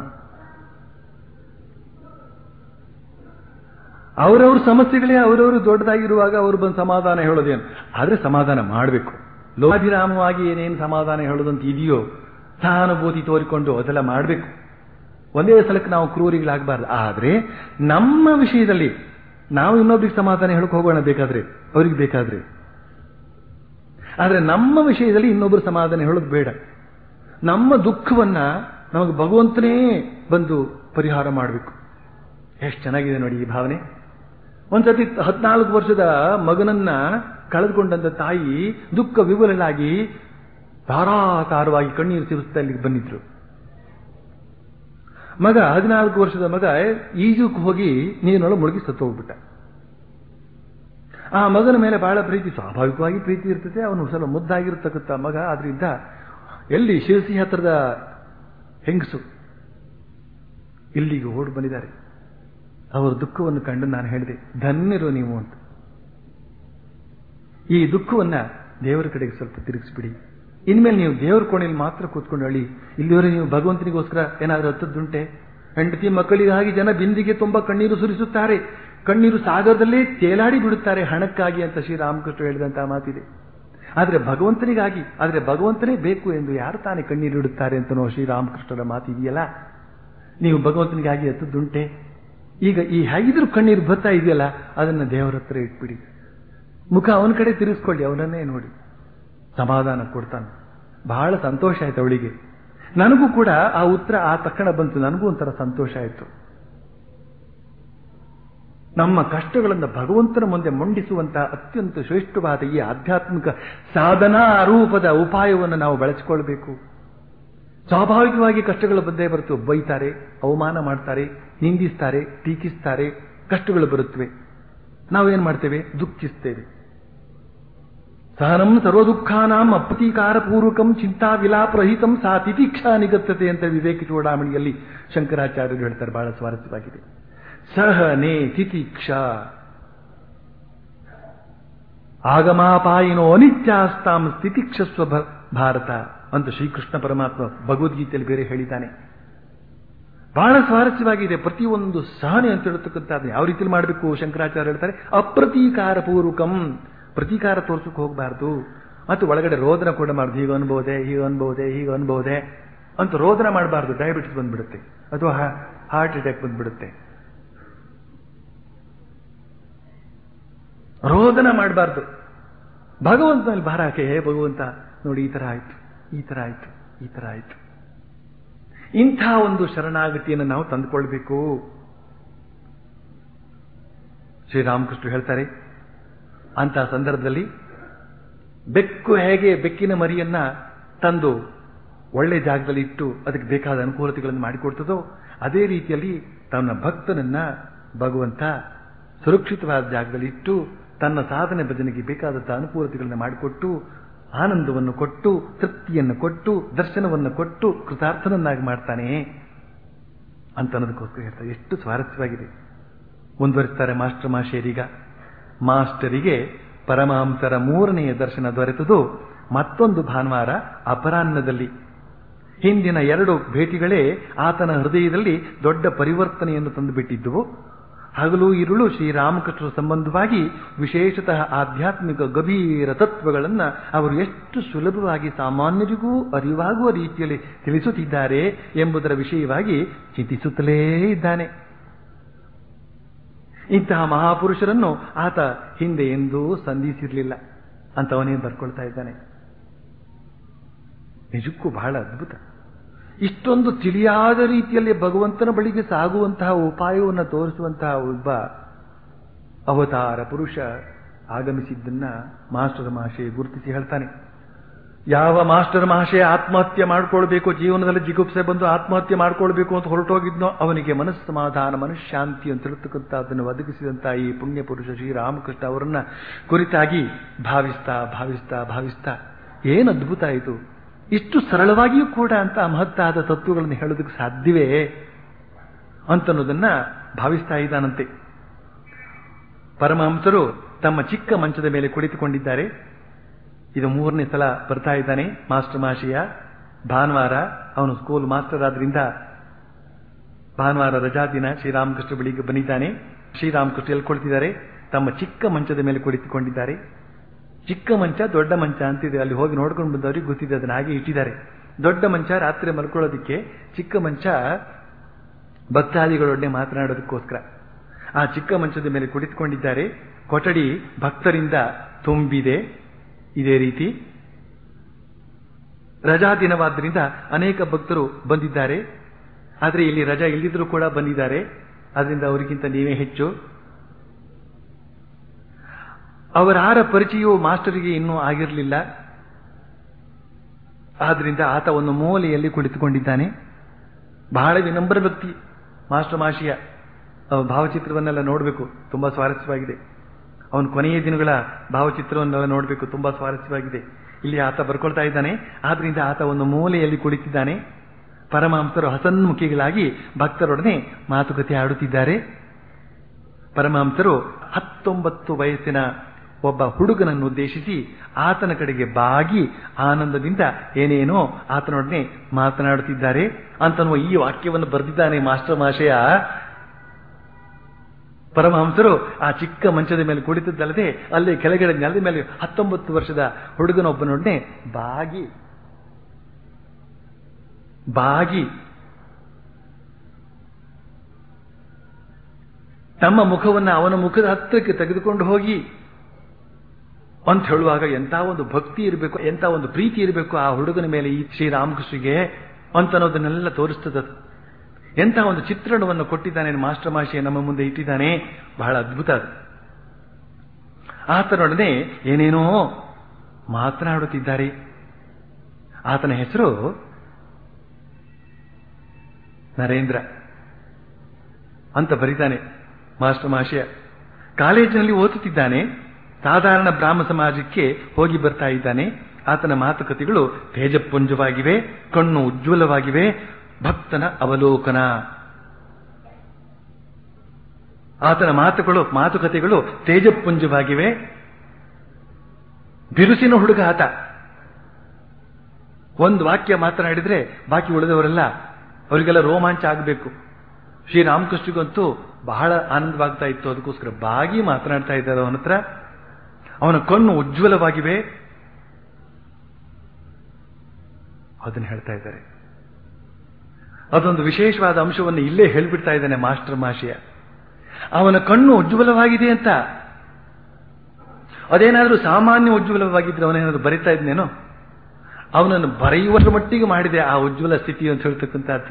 ಅವರವ್ರ ಸಮಸ್ಯೆಗಳೇ ಅವರವರು ದೊಡ್ಡದಾಗಿರುವಾಗ ಅವರು ಬಂದು ಸಮಾಧಾನ ಹೇಳೋದೇನು ಆದ್ರೆ ಸಮಾಧಾನ ಮಾಡಬೇಕು ಲೋಭಿರಾಮವಾಗಿ ಏನೇನು ಸಮಾಧಾನ ಹೇಳೋದಂತ ಇದೆಯೋ ಸಹಾನುಭೂತಿ ತೋರಿಕೊಂಡು ಅದೆಲ್ಲ ಮಾಡಬೇಕು ಒಂದೇ ಸಲಕ್ಕೆ ನಾವು ಕ್ರೂರಿಗಳಾಗಬಾರ್ದು ಆದ್ರೆ ನಮ್ಮ ವಿಷಯದಲ್ಲಿ ನಾವು ಇನ್ನೊಬ್ರಿಗೆ ಸಮಾಧಾನ ಹೇಳಕ್ ಹೋಗೋಣ ಬೇಕಾದ್ರೆ ಅವ್ರಿಗೆ ಬೇಕಾದ್ರೆ ಆದ್ರೆ ನಮ್ಮ ವಿಷಯದಲ್ಲಿ ಇನ್ನೊಬ್ಬರು ಸಮಾಧಾನ ಹೇಳೋದು ಬೇಡ ನಮ್ಮ ದುಃಖವನ್ನ ನಮಗೆ ಭಗವಂತನೇ ಬಂದು ಪರಿಹಾರ ಮಾಡಬೇಕು ಎಷ್ಟು ಚೆನ್ನಾಗಿದೆ ನೋಡಿ ಈ ಭಾವನೆ ಒಂದ್ಸತಿ ಹದಿನಾಲ್ಕು ವರ್ಷದ ಮಗನನ್ನ ಕಳೆದುಕೊಂಡಂತ ತಾಯಿ ದುಃಖ ವಿವಲನಾಗಿ ಧಾರಾಕಾರವಾಗಿ ಕಣ್ಣೀರು ಸಿರಿಸ್ತಾ ಇಲ್ಲಿಗೆ ಬಂದಿದ್ರು ಮಗ ಹದಿನಾಲ್ಕು ವರ್ಷದ ಮಗ ಈಜುಕ್ ಹೋಗಿ ನೀರಿನೊಳಗೆ ಮುಳುಗಿ ಸತ್ತು ಹೋಗ್ಬಿಟ್ಟ ಆ ಮಗನ ಮೇಲೆ ಬಹಳ ಪ್ರೀತಿ ಸ್ವಾಭಾವಿಕವಾಗಿ ಪ್ರೀತಿ ಇರ್ತದೆ ಅವನು ಸ್ವಲ್ಪ ಮುದ್ದಾಗಿರ್ತಕ್ಕಂಥ ಮಗ ಆದ್ರಿಂದ ಎಲ್ಲಿ ಶಿರಸಿ ಹತ್ರದ ಹೆಂಗಸು ಇಲ್ಲಿಗೆ ಓಡ್ ಬಂದಿದ್ದಾರೆ ಅವರ ದುಃಖವನ್ನು ಕಂಡು ನಾನು ಹೇಳಿದೆ ಧನ್ಯರು ನೀವು ಅಂತ ಈ ದುಃಖವನ್ನ ದೇವರ ಕಡೆಗೆ ಸ್ವಲ್ಪ ತಿರುಗಿಸ್ಬಿಡಿ ಇನ್ಮೇಲೆ ನೀವು ದೇವರ ಕೋಣೆಯಲ್ಲಿ ಮಾತ್ರ ಕೂತ್ಕೊಂಡು ಹೇಳಿ ಇಲ್ಲಿವರೆಗೆ ನೀವು ಭಗವಂತನಿಗೋಸ್ಕರ ಏನಾದರೂ ಹತ್ತದ್ದುಂಟೆ ಹೆಂಡತಿ ಮಕ್ಕಳಿಗಾಗಿ ಜನ ಬಿಂದಿಗೆ ತುಂಬಾ ಕಣ್ಣೀರು ಸುರಿಸುತ್ತಾರೆ ಕಣ್ಣೀರು ಸಾಗರದಲ್ಲೇ ತೇಲಾಡಿ ಬಿಡುತ್ತಾರೆ ಹಣಕ್ಕಾಗಿ ಅಂತ ಶ್ರೀರಾಮಕೃಷ್ಣ ಹೇಳಿದಂತಹ ಮಾತಿದೆ ಆದ್ರೆ ಭಗವಂತನಿಗಾಗಿ ಆದ್ರೆ ಭಗವಂತನೇ ಬೇಕು ಎಂದು ಯಾರು ತಾನೇ ಕಣ್ಣೀರು ಇಡುತ್ತಾರೆ ಅಂತನೋ ಶ್ರೀರಾಮಕೃಷ್ಣರ ಮಾತು ಇದೆಯಲ್ಲ ನೀವು ಭಗವಂತನಿಗಾಗಿ ಎತ್ತದ್ದುಂಟೆ ಈಗ ಈ ಹೇಗಿದ್ರು ಕಣ್ಣೀರು ಬರ್ತಾ ಇದೆಯಲ್ಲ ಅದನ್ನ ದೇವರ ಹತ್ರ ಇಟ್ಬಿಡಿ ಮುಖ ಅವನ ಕಡೆ ತಿರುಗಿಸ್ಕೊಳ್ಳಿ ಅವನನ್ನೇ ನೋಡಿ ಸಮಾಧಾನ ಕೊಡ್ತಾನೆ ಬಹಳ ಸಂತೋಷ ಆಯ್ತು ಅವಳಿಗೆ ನನಗೂ ಕೂಡ ಆ ಉತ್ತರ ಆ ತಕ್ಷಣ ಬಂತು ನನಗೂ ಒಂಥರ ಸಂತೋಷ ಆಯ್ತು ನಮ್ಮ ಕಷ್ಟಗಳನ್ನು ಭಗವಂತನ ಮುಂದೆ ಮಂಡಿಸುವಂತಹ ಅತ್ಯಂತ ಶ್ರೇಷ್ಠವಾದ ಈ ಆಧ್ಯಾತ್ಮಿಕ ಸಾಧನಾ ರೂಪದ ಉಪಾಯವನ್ನು ನಾವು ಬೆಳೆಸಿಕೊಳ್ಬೇಕು ಸ್ವಾಭಾವಿಕವಾಗಿ ಕಷ್ಟಗಳು ಬಂದೇ ಬರ್ತವೆ ಬೈತಾರೆ ಅವಮಾನ ಮಾಡ್ತಾರೆ ನಿಂದಿಸ್ತಾರೆ ಟೀಕಿಸ್ತಾರೆ ಕಷ್ಟಗಳು ಬರುತ್ತವೆ ನಾವೇನ್ ಮಾಡ್ತೇವೆ ದುಃಖಿಸ್ತೇವೆ ಸಹನಂ ಸರ್ವದುಃಖಾನಾಂ ಅಪ್ರತೀಕಾರ ಪೂರ್ವಕಂ ಚಿಂತಾ ವಿಲಾಪರಹಿತಂ ಸಾ ತಿತಿಕ್ಷಾ ನಿಗತ್ತತೆ ಅಂತ ವಿವೇಕ ಚೂಡಾಮಣಿಯಲ್ಲಿ ಶಂಕರಾಚಾರ್ಯರು ಹೇಳ್ತಾರೆ ಬಹಳ ಸ್ವಾರಸ್ಯವಾಗಿದೆ ಸಹನೆ ತಿತಿಕ್ಷಾ ಆಗಮಾಪಾಯಿನೋ ಅನಿತ್ಯಾಸ್ತಾಂ ಸ್ಥಿತಿಕ್ಷಸ್ವ ಭಾರತ ಅಂತ ಶ್ರೀಕೃಷ್ಣ ಪರಮಾತ್ಮ ಭಗವದ್ಗೀತೆಯಲ್ಲಿ ಬೇರೆ ಹೇಳಿದ್ದಾನೆ ಬಹಳ ಸ್ವಾರಸ್ಯವಾಗಿದೆ ಪ್ರತಿಯೊಂದು ಸಹನೆ ಅಂತ ಹೇಳ್ತಕ್ಕಂಥದ್ದು ಯಾವ ರೀತಿಯಲ್ಲಿ ಮಾಡಬೇಕು ಶಂಕರಾಚಾರ್ಯ ಹೇಳ್ತಾರೆ ಅಪ್ರತೀಕಾರ ಪೂರ್ವಕಂ ಪ್ರತೀಕಾರ ತೋರ್ಸಕ್ಕೆ ಹೋಗಬಾರ್ದು ಮತ್ತು ಒಳಗಡೆ ರೋದನ ಕೂಡ ಮಾಡಬಾರ್ದು ಹೀಗೆ ಅನ್ಬೋದೆ ಹೀಗೆ ಅನ್ಬೋದೆ ಹೀಗೆ ಅನ್ಬೋದೆ ಅಂತ ರೋದನ ಮಾಡಬಾರ್ದು ಡಯಾಬಿಟಿಸ್ ಬಂದ್ಬಿಡುತ್ತೆ ಅಥವಾ ಹಾರ್ಟ್ ಅಟ್ಯಾಕ್ ಬಂದ್ಬಿಡುತ್ತೆ ರೋದನ ಮಾಡಬಾರ್ದು ಭಗವಂತನಲ್ಲಿ ಭಾರ ಹಾಕಿ ಹೇ ಭಗವಂತ ನೋಡಿ ಈ ತರ ಆಯ್ತು ಈ ತರ ಆಯ್ತು ಈ ತರ ಆಯ್ತು ಇಂಥ ಒಂದು ಶರಣಾಗತಿಯನ್ನು ನಾವು ತಂದುಕೊಳ್ಬೇಕು ಶ್ರೀರಾಮಕೃಷ್ಣ ಹೇಳ್ತಾರೆ ಅಂತ ಸಂದರ್ಭದಲ್ಲಿ ಬೆಕ್ಕು ಹೇಗೆ ಬೆಕ್ಕಿನ ಮರಿಯನ್ನ ತಂದು ಒಳ್ಳೆ ಜಾಗದಲ್ಲಿ ಇಟ್ಟು ಅದಕ್ಕೆ ಬೇಕಾದ ಅನುಕೂಲತೆಗಳನ್ನು ಮಾಡಿಕೊಡ್ತದೋ ಅದೇ ರೀತಿಯಲ್ಲಿ ತನ್ನ ಭಕ್ತನನ್ನ ಭಗವಂತ ಸುರಕ್ಷಿತವಾದ ಜಾಗದಲ್ಲಿ ಇಟ್ಟು ತನ್ನ ಸಾಧನೆ ಭಜನೆಗೆ ಬೇಕಾದಂಥ ಅನುಕೂಲತೆಗಳನ್ನು ಮಾಡಿಕೊಟ್ಟು ಆನಂದವನ್ನು ಕೊಟ್ಟು ತೃಪ್ತಿಯನ್ನು ಕೊಟ್ಟು ದರ್ಶನವನ್ನು ಕೊಟ್ಟು ಕೃತಾರ್ಥನನ್ನಾಗಿ ಮಾಡ್ತಾನೆ ಅಂತ ಅನ್ನೋದಕ್ಕೋಸ್ಕರ ಹೇಳ್ತಾರೆ ಎಷ್ಟು ಸ್ವಾರಸ್ಯವಾಗಿದೆ ಮುಂದುವರಿಸ್ತಾರೆ ಮಾಸ್ಟರ್ ಮಾಷೇರೀಗ ಮಾಸ್ಟರಿಗೆ ಪರಮಹಂಸರ ಮೂರನೆಯ ದರ್ಶನ ದೊರೆತದು ಮತ್ತೊಂದು ಭಾನುವಾರ ಅಪರಾಹ್ನದಲ್ಲಿ ಹಿಂದಿನ ಎರಡು ಭೇಟಿಗಳೇ ಆತನ ಹೃದಯದಲ್ಲಿ ದೊಡ್ಡ ಪರಿವರ್ತನೆಯನ್ನು ತಂದುಬಿಟ್ಟಿದ್ದುವು ಹಗಲು ಇರುಳು ಶ್ರೀರಾಮಕೃಷ್ಣರ ಸಂಬಂಧವಾಗಿ ವಿಶೇಷತಃ ಆಧ್ಯಾತ್ಮಿಕ ಗಭೀರ ತತ್ವಗಳನ್ನು ಅವರು ಎಷ್ಟು ಸುಲಭವಾಗಿ ಸಾಮಾನ್ಯರಿಗೂ ಅರಿವಾಗುವ ರೀತಿಯಲ್ಲಿ ತಿಳಿಸುತ್ತಿದ್ದಾರೆ ಎಂಬುದರ ವಿಷಯವಾಗಿ ಚಿಂತಿಸುತ್ತಲೇ ಇದ್ದಾನೆ ಇಂತಹ ಮಹಾಪುರುಷರನ್ನು ಆತ ಹಿಂದೆ ಎಂದೂ ಸಂಧಿಸಿರಲಿಲ್ಲ ಅಂತವನೇ ಬರ್ಕೊಳ್ತಾ ಇದ್ದಾನೆ ನಿಜಕ್ಕೂ ಬಹಳ ಅದ್ಭುತ ಇಷ್ಟೊಂದು ತಿಳಿಯಾದ ರೀತಿಯಲ್ಲಿ ಭಗವಂತನ ಬಳಿಗೆ ಸಾಗುವಂತಹ ಉಪಾಯವನ್ನು ತೋರಿಸುವಂತಹ ಒಬ್ಬ ಅವತಾರ ಪುರುಷ ಆಗಮಿಸಿದ್ದನ್ನ ಮಾಸ್ಟರ್ ಮಹಾಶಯ ಗುರುತಿಸಿ ಹೇಳ್ತಾನೆ ಯಾವ ಮಾಸ್ಟರ್ ಮಹಾಶಯ ಆತ್ಮಹತ್ಯೆ ಮಾಡ್ಕೊಳ್ಬೇಕು ಜೀವನದಲ್ಲಿ ಜಿಗುಪ್ಸೆ ಬಂದು ಆತ್ಮಹತ್ಯೆ ಮಾಡ್ಕೊಳ್ಬೇಕು ಅಂತ ಹೊರಟೋಗಿದ್ನೋ ಅವನಿಗೆ ಮನಸ್ಸು ಸಮಾಧಾನ ಮನಃಶಾಂತಿ ಅಂತ ತಿಳ್ತಕ್ಕಂಥ ಅದನ್ನು ಒದಗಿಸಿದಂತಹ ಈ ಪುಣ್ಯ ಪುರುಷ ಶ್ರೀರಾಮಕೃಷ್ಣ ಅವರನ್ನ ಕುರಿತಾಗಿ ಭಾವಿಸ್ತಾ ಭಾವಿಸ್ತಾ ಭಾವಿಸ್ತಾ ಏನು ಅದ್ಭುತ ಆಯಿತು ಇಷ್ಟು ಸರಳವಾಗಿಯೂ ಕೂಡ ಅಂತ ಮಹತ್ತಾದ ತತ್ವಗಳನ್ನು ಹೇಳೋದಕ್ಕೆ ಸಾಧ್ಯವೇ ಅಂತನ್ನೋದನ್ನ ಭಾವಿಸ್ತಾ ಇದ್ದಾನಂತೆ ಪರಮಹಂಸರು ತಮ್ಮ ಚಿಕ್ಕ ಮಂಚದ ಮೇಲೆ ಕುಳಿತುಕೊಂಡಿದ್ದಾರೆ ಇದು ಮೂರನೇ ಸಲ ಬರ್ತಾ ಇದ್ದಾನೆ ಮಾಸ್ಟರ್ ಮಾಷಿಯ ಭಾನುವಾರ ಅವನು ಸ್ಕೂಲ್ ಮಾಸ್ಟರ್ ಆದ್ರಿಂದ ಭಾನುವಾರ ರಜಾ ದಿನ ಶ್ರೀರಾಮಕೃಷ್ಣ ಬಳಿಗೆ ಬಂದಿದ್ದಾನೆ ಶ್ರೀರಾಮಕೃಷ್ಣ ಎಲ್ಲಿ ಕೊಡ್ತಿದ್ದಾರೆ ತಮ್ಮ ಚಿಕ್ಕ ಮಂಚದ ಮೇಲೆ ಕುಳಿತುಕೊಂಡಿದ್ದಾರೆ ಚಿಕ್ಕ ಮಂಚ ದೊಡ್ಡ ಮಂಚ ಅಂತಿದೆ ಅಲ್ಲಿ ಹೋಗಿ ನೋಡ್ಕೊಂಡು ಬಂದವರಿಗೆ ಗೊತ್ತಿದೆ ಅದನ್ನ ಹಾಗೆ ಇಟ್ಟಿದ್ದಾರೆ ದೊಡ್ಡ ಮಂಚ ರಾತ್ರಿ ಮಲ್ಕೊಳ್ಳೋದಕ್ಕೆ ಚಿಕ್ಕ ಮಂಚ ಭಕ್ತಾದಿಗಳೊಡನೆ ಮಾತನಾಡೋದಕ್ಕೋಸ್ಕರ ಆ ಚಿಕ್ಕ ಮಂಚದ ಮೇಲೆ ಕುಳಿತುಕೊಂಡಿದ್ದಾರೆ ಕೊಠಡಿ ಭಕ್ತರಿಂದ ತುಂಬಿದೆ ಇದೇ ರೀತಿ ರಜಾ ದಿನವಾದ್ರಿಂದ ಅನೇಕ ಭಕ್ತರು ಬಂದಿದ್ದಾರೆ ಆದರೆ ಇಲ್ಲಿ ರಜಾ ಇಲ್ಲದಿದ್ರೂ ಕೂಡ ಬಂದಿದ್ದಾರೆ ಆದ್ರಿಂದ ಅವರಿಗಿಂತ ನೀವೇ ಹೆಚ್ಚು ಅವರಾರ ಪರಿಚಯವೂ ಮಾಸ್ಟರಿಗೆ ಇನ್ನೂ ಆಗಿರಲಿಲ್ಲ ಆದ್ರಿಂದ ಆತ ಒಂದು ಮೂಲೆಯಲ್ಲಿ ಕುಳಿತುಕೊಂಡಿದ್ದಾನೆ ಬಹಳ ವಿನಮ್ರ ವ್ಯಕ್ತಿ ಮಾಸ್ಟರ್ ಮಾಷಿಯ ಭಾವಚಿತ್ರವನ್ನೆಲ್ಲ ನೋಡಬೇಕು ತುಂಬಾ ಸ್ವಾರಸ್ಯವಾಗಿದೆ ಅವನ ಕೊನೆಯ ದಿನಗಳ ಭಾವಚಿತ್ರವನ್ನೆಲ್ಲ ನೋಡಬೇಕು ತುಂಬಾ ಸ್ವಾರಸ್ಯವಾಗಿದೆ ಇಲ್ಲಿ ಆತ ಬರ್ಕೊಳ್ತಾ ಇದ್ದಾನೆ ಆದ್ರಿಂದ ಆತ ಒಂದು ಮೂಲೆಯಲ್ಲಿ ಕುಳಿತಿದ್ದಾನೆ ಪರಮಹಂಸರು ಹಸನ್ಮುಖಿಗಳಾಗಿ ಭಕ್ತರೊಡನೆ ಮಾತುಕತೆ ಆಡುತ್ತಿದ್ದಾರೆ ಪರಮಹಂಸರು ಹತ್ತೊಂಬತ್ತು ವಯಸ್ಸಿನ ಒಬ್ಬ ಹುಡುಗನನ್ನು ಉದ್ದೇಶಿಸಿ ಆತನ ಕಡೆಗೆ ಬಾಗಿ ಆನಂದದಿಂದ ಏನೇನೋ ಆತನೊಡನೆ ಮಾತನಾಡುತ್ತಿದ್ದಾರೆ ಅಂತನ್ನುವ ಈ ವಾಕ್ಯವನ್ನು ಬರೆದಿದ್ದಾನೆ ಮಾಸ್ಟರ್ ಮಾಷಯ ಪರಮಹಂಸರು ಆ ಚಿಕ್ಕ ಮಂಚದ ಮೇಲೆ ಕುಳಿತದ್ದಲ್ಲದೆ ಅಲ್ಲಿ ಕೆಳಗಡೆ ನೆಲದ ಮೇಲೆ ಹತ್ತೊಂಬತ್ತು ವರ್ಷದ ಹುಡುಗನೊಬ್ಬನೊಡನೆ ಬಾಗಿ ಬಾಗಿ ತಮ್ಮ ಮುಖವನ್ನು ಅವನ ಮುಖದ ಹತ್ತಿರಕ್ಕೆ ತೆಗೆದುಕೊಂಡು ಹೋಗಿ ಅಂತ ಹೇಳುವಾಗ ಎಂಥ ಒಂದು ಭಕ್ತಿ ಇರಬೇಕು ಎಂಥ ಒಂದು ಪ್ರೀತಿ ಇರಬೇಕು ಆ ಹುಡುಗನ ಮೇಲೆ ಈ ಶ್ರೀರಾಮಕೃಷ್ಣಿಗೆ ಅಂತ ಅನ್ನೋದನ್ನೆಲ್ಲ ತೋರಿಸ್ತದ ಎಂಥ ಒಂದು ಚಿತ್ರಣವನ್ನು ಕೊಟ್ಟಿದ್ದಾನೆ ಮಾಸ್ಟರ್ ಮಾಷಿಯ ನಮ್ಮ ಮುಂದೆ ಇಟ್ಟಿದ್ದಾನೆ ಬಹಳ ಅದ್ಭುತ ಅದು ಆತನೊಡನೆ ಏನೇನೋ ಮಾತನಾಡುತ್ತಿದ್ದಾರೆ ಆತನ ಹೆಸರು ನರೇಂದ್ರ ಅಂತ ಬರೀತಾನೆ ಮಾಸ್ಟರ್ ಮಾಷಿಯ ಕಾಲೇಜಿನಲ್ಲಿ ಓದುತ್ತಿದ್ದಾನೆ ಸಾಧಾರಣ ಬ್ರಾಹ್ಮ ಸಮಾಜಕ್ಕೆ ಹೋಗಿ ಬರ್ತಾ ಇದ್ದಾನೆ ಆತನ ಮಾತುಕತೆಗಳು ತೇಜಪುಂಜವಾಗಿವೆ ಕಣ್ಣು ಉಜ್ವಲವಾಗಿವೆ ಭಕ್ತನ ಅವಲೋಕನ ಆತನ ಮಾತುಗಳು ಮಾತುಕತೆಗಳು ತೇಜಪುಂಜವಾಗಿವೆ ಬಿರುಸಿನ ಹುಡುಗ ಆತ ಒಂದು ವಾಕ್ಯ ಮಾತನಾಡಿದ್ರೆ ಬಾಕಿ ಉಳಿದವರೆಲ್ಲ ಅವರಿಗೆಲ್ಲ ರೋಮಾಂಚ ಆಗಬೇಕು ಶ್ರೀರಾಮಕೃಷ್ಣಗಂತೂ ಬಹಳ ಆನಂದವಾಗ್ತಾ ಇತ್ತು ಅದಕ್ಕೋಸ್ಕರ ಬಾಗಿ ಮಾತನಾಡ್ತಾ ಇದ್ದಾರೆ ಅವನ ಹತ್ರ ಅವನ ಕಣ್ಣು ಉಜ್ವಲವಾಗಿವೆ ಅದನ್ನು ಹೇಳ್ತಾ ಇದ್ದಾರೆ ಅದೊಂದು ವಿಶೇಷವಾದ ಅಂಶವನ್ನು ಇಲ್ಲೇ ಹೇಳ್ಬಿಡ್ತಾ ಇದ್ದಾನೆ ಮಾಸ್ಟರ್ ಮಾಷಿಯ ಅವನ ಕಣ್ಣು ಉಜ್ವಲವಾಗಿದೆ ಅಂತ ಅದೇನಾದ್ರೂ ಸಾಮಾನ್ಯ ಉಜ್ವಲವಾಗಿದ್ರೆ ಅವನೇನಾದ್ರೂ ಬರಿತಾ ಇದ್ನೇನೋ ಅವನನ್ನು ಬರೆಯುವಷ್ಟರ ಮಟ್ಟಿಗೆ ಮಾಡಿದೆ ಆ ಉಜ್ವಲ ಸ್ಥಿತಿ ಅಂತ ಹೇಳ್ತಕ್ಕಂಥದ್ದು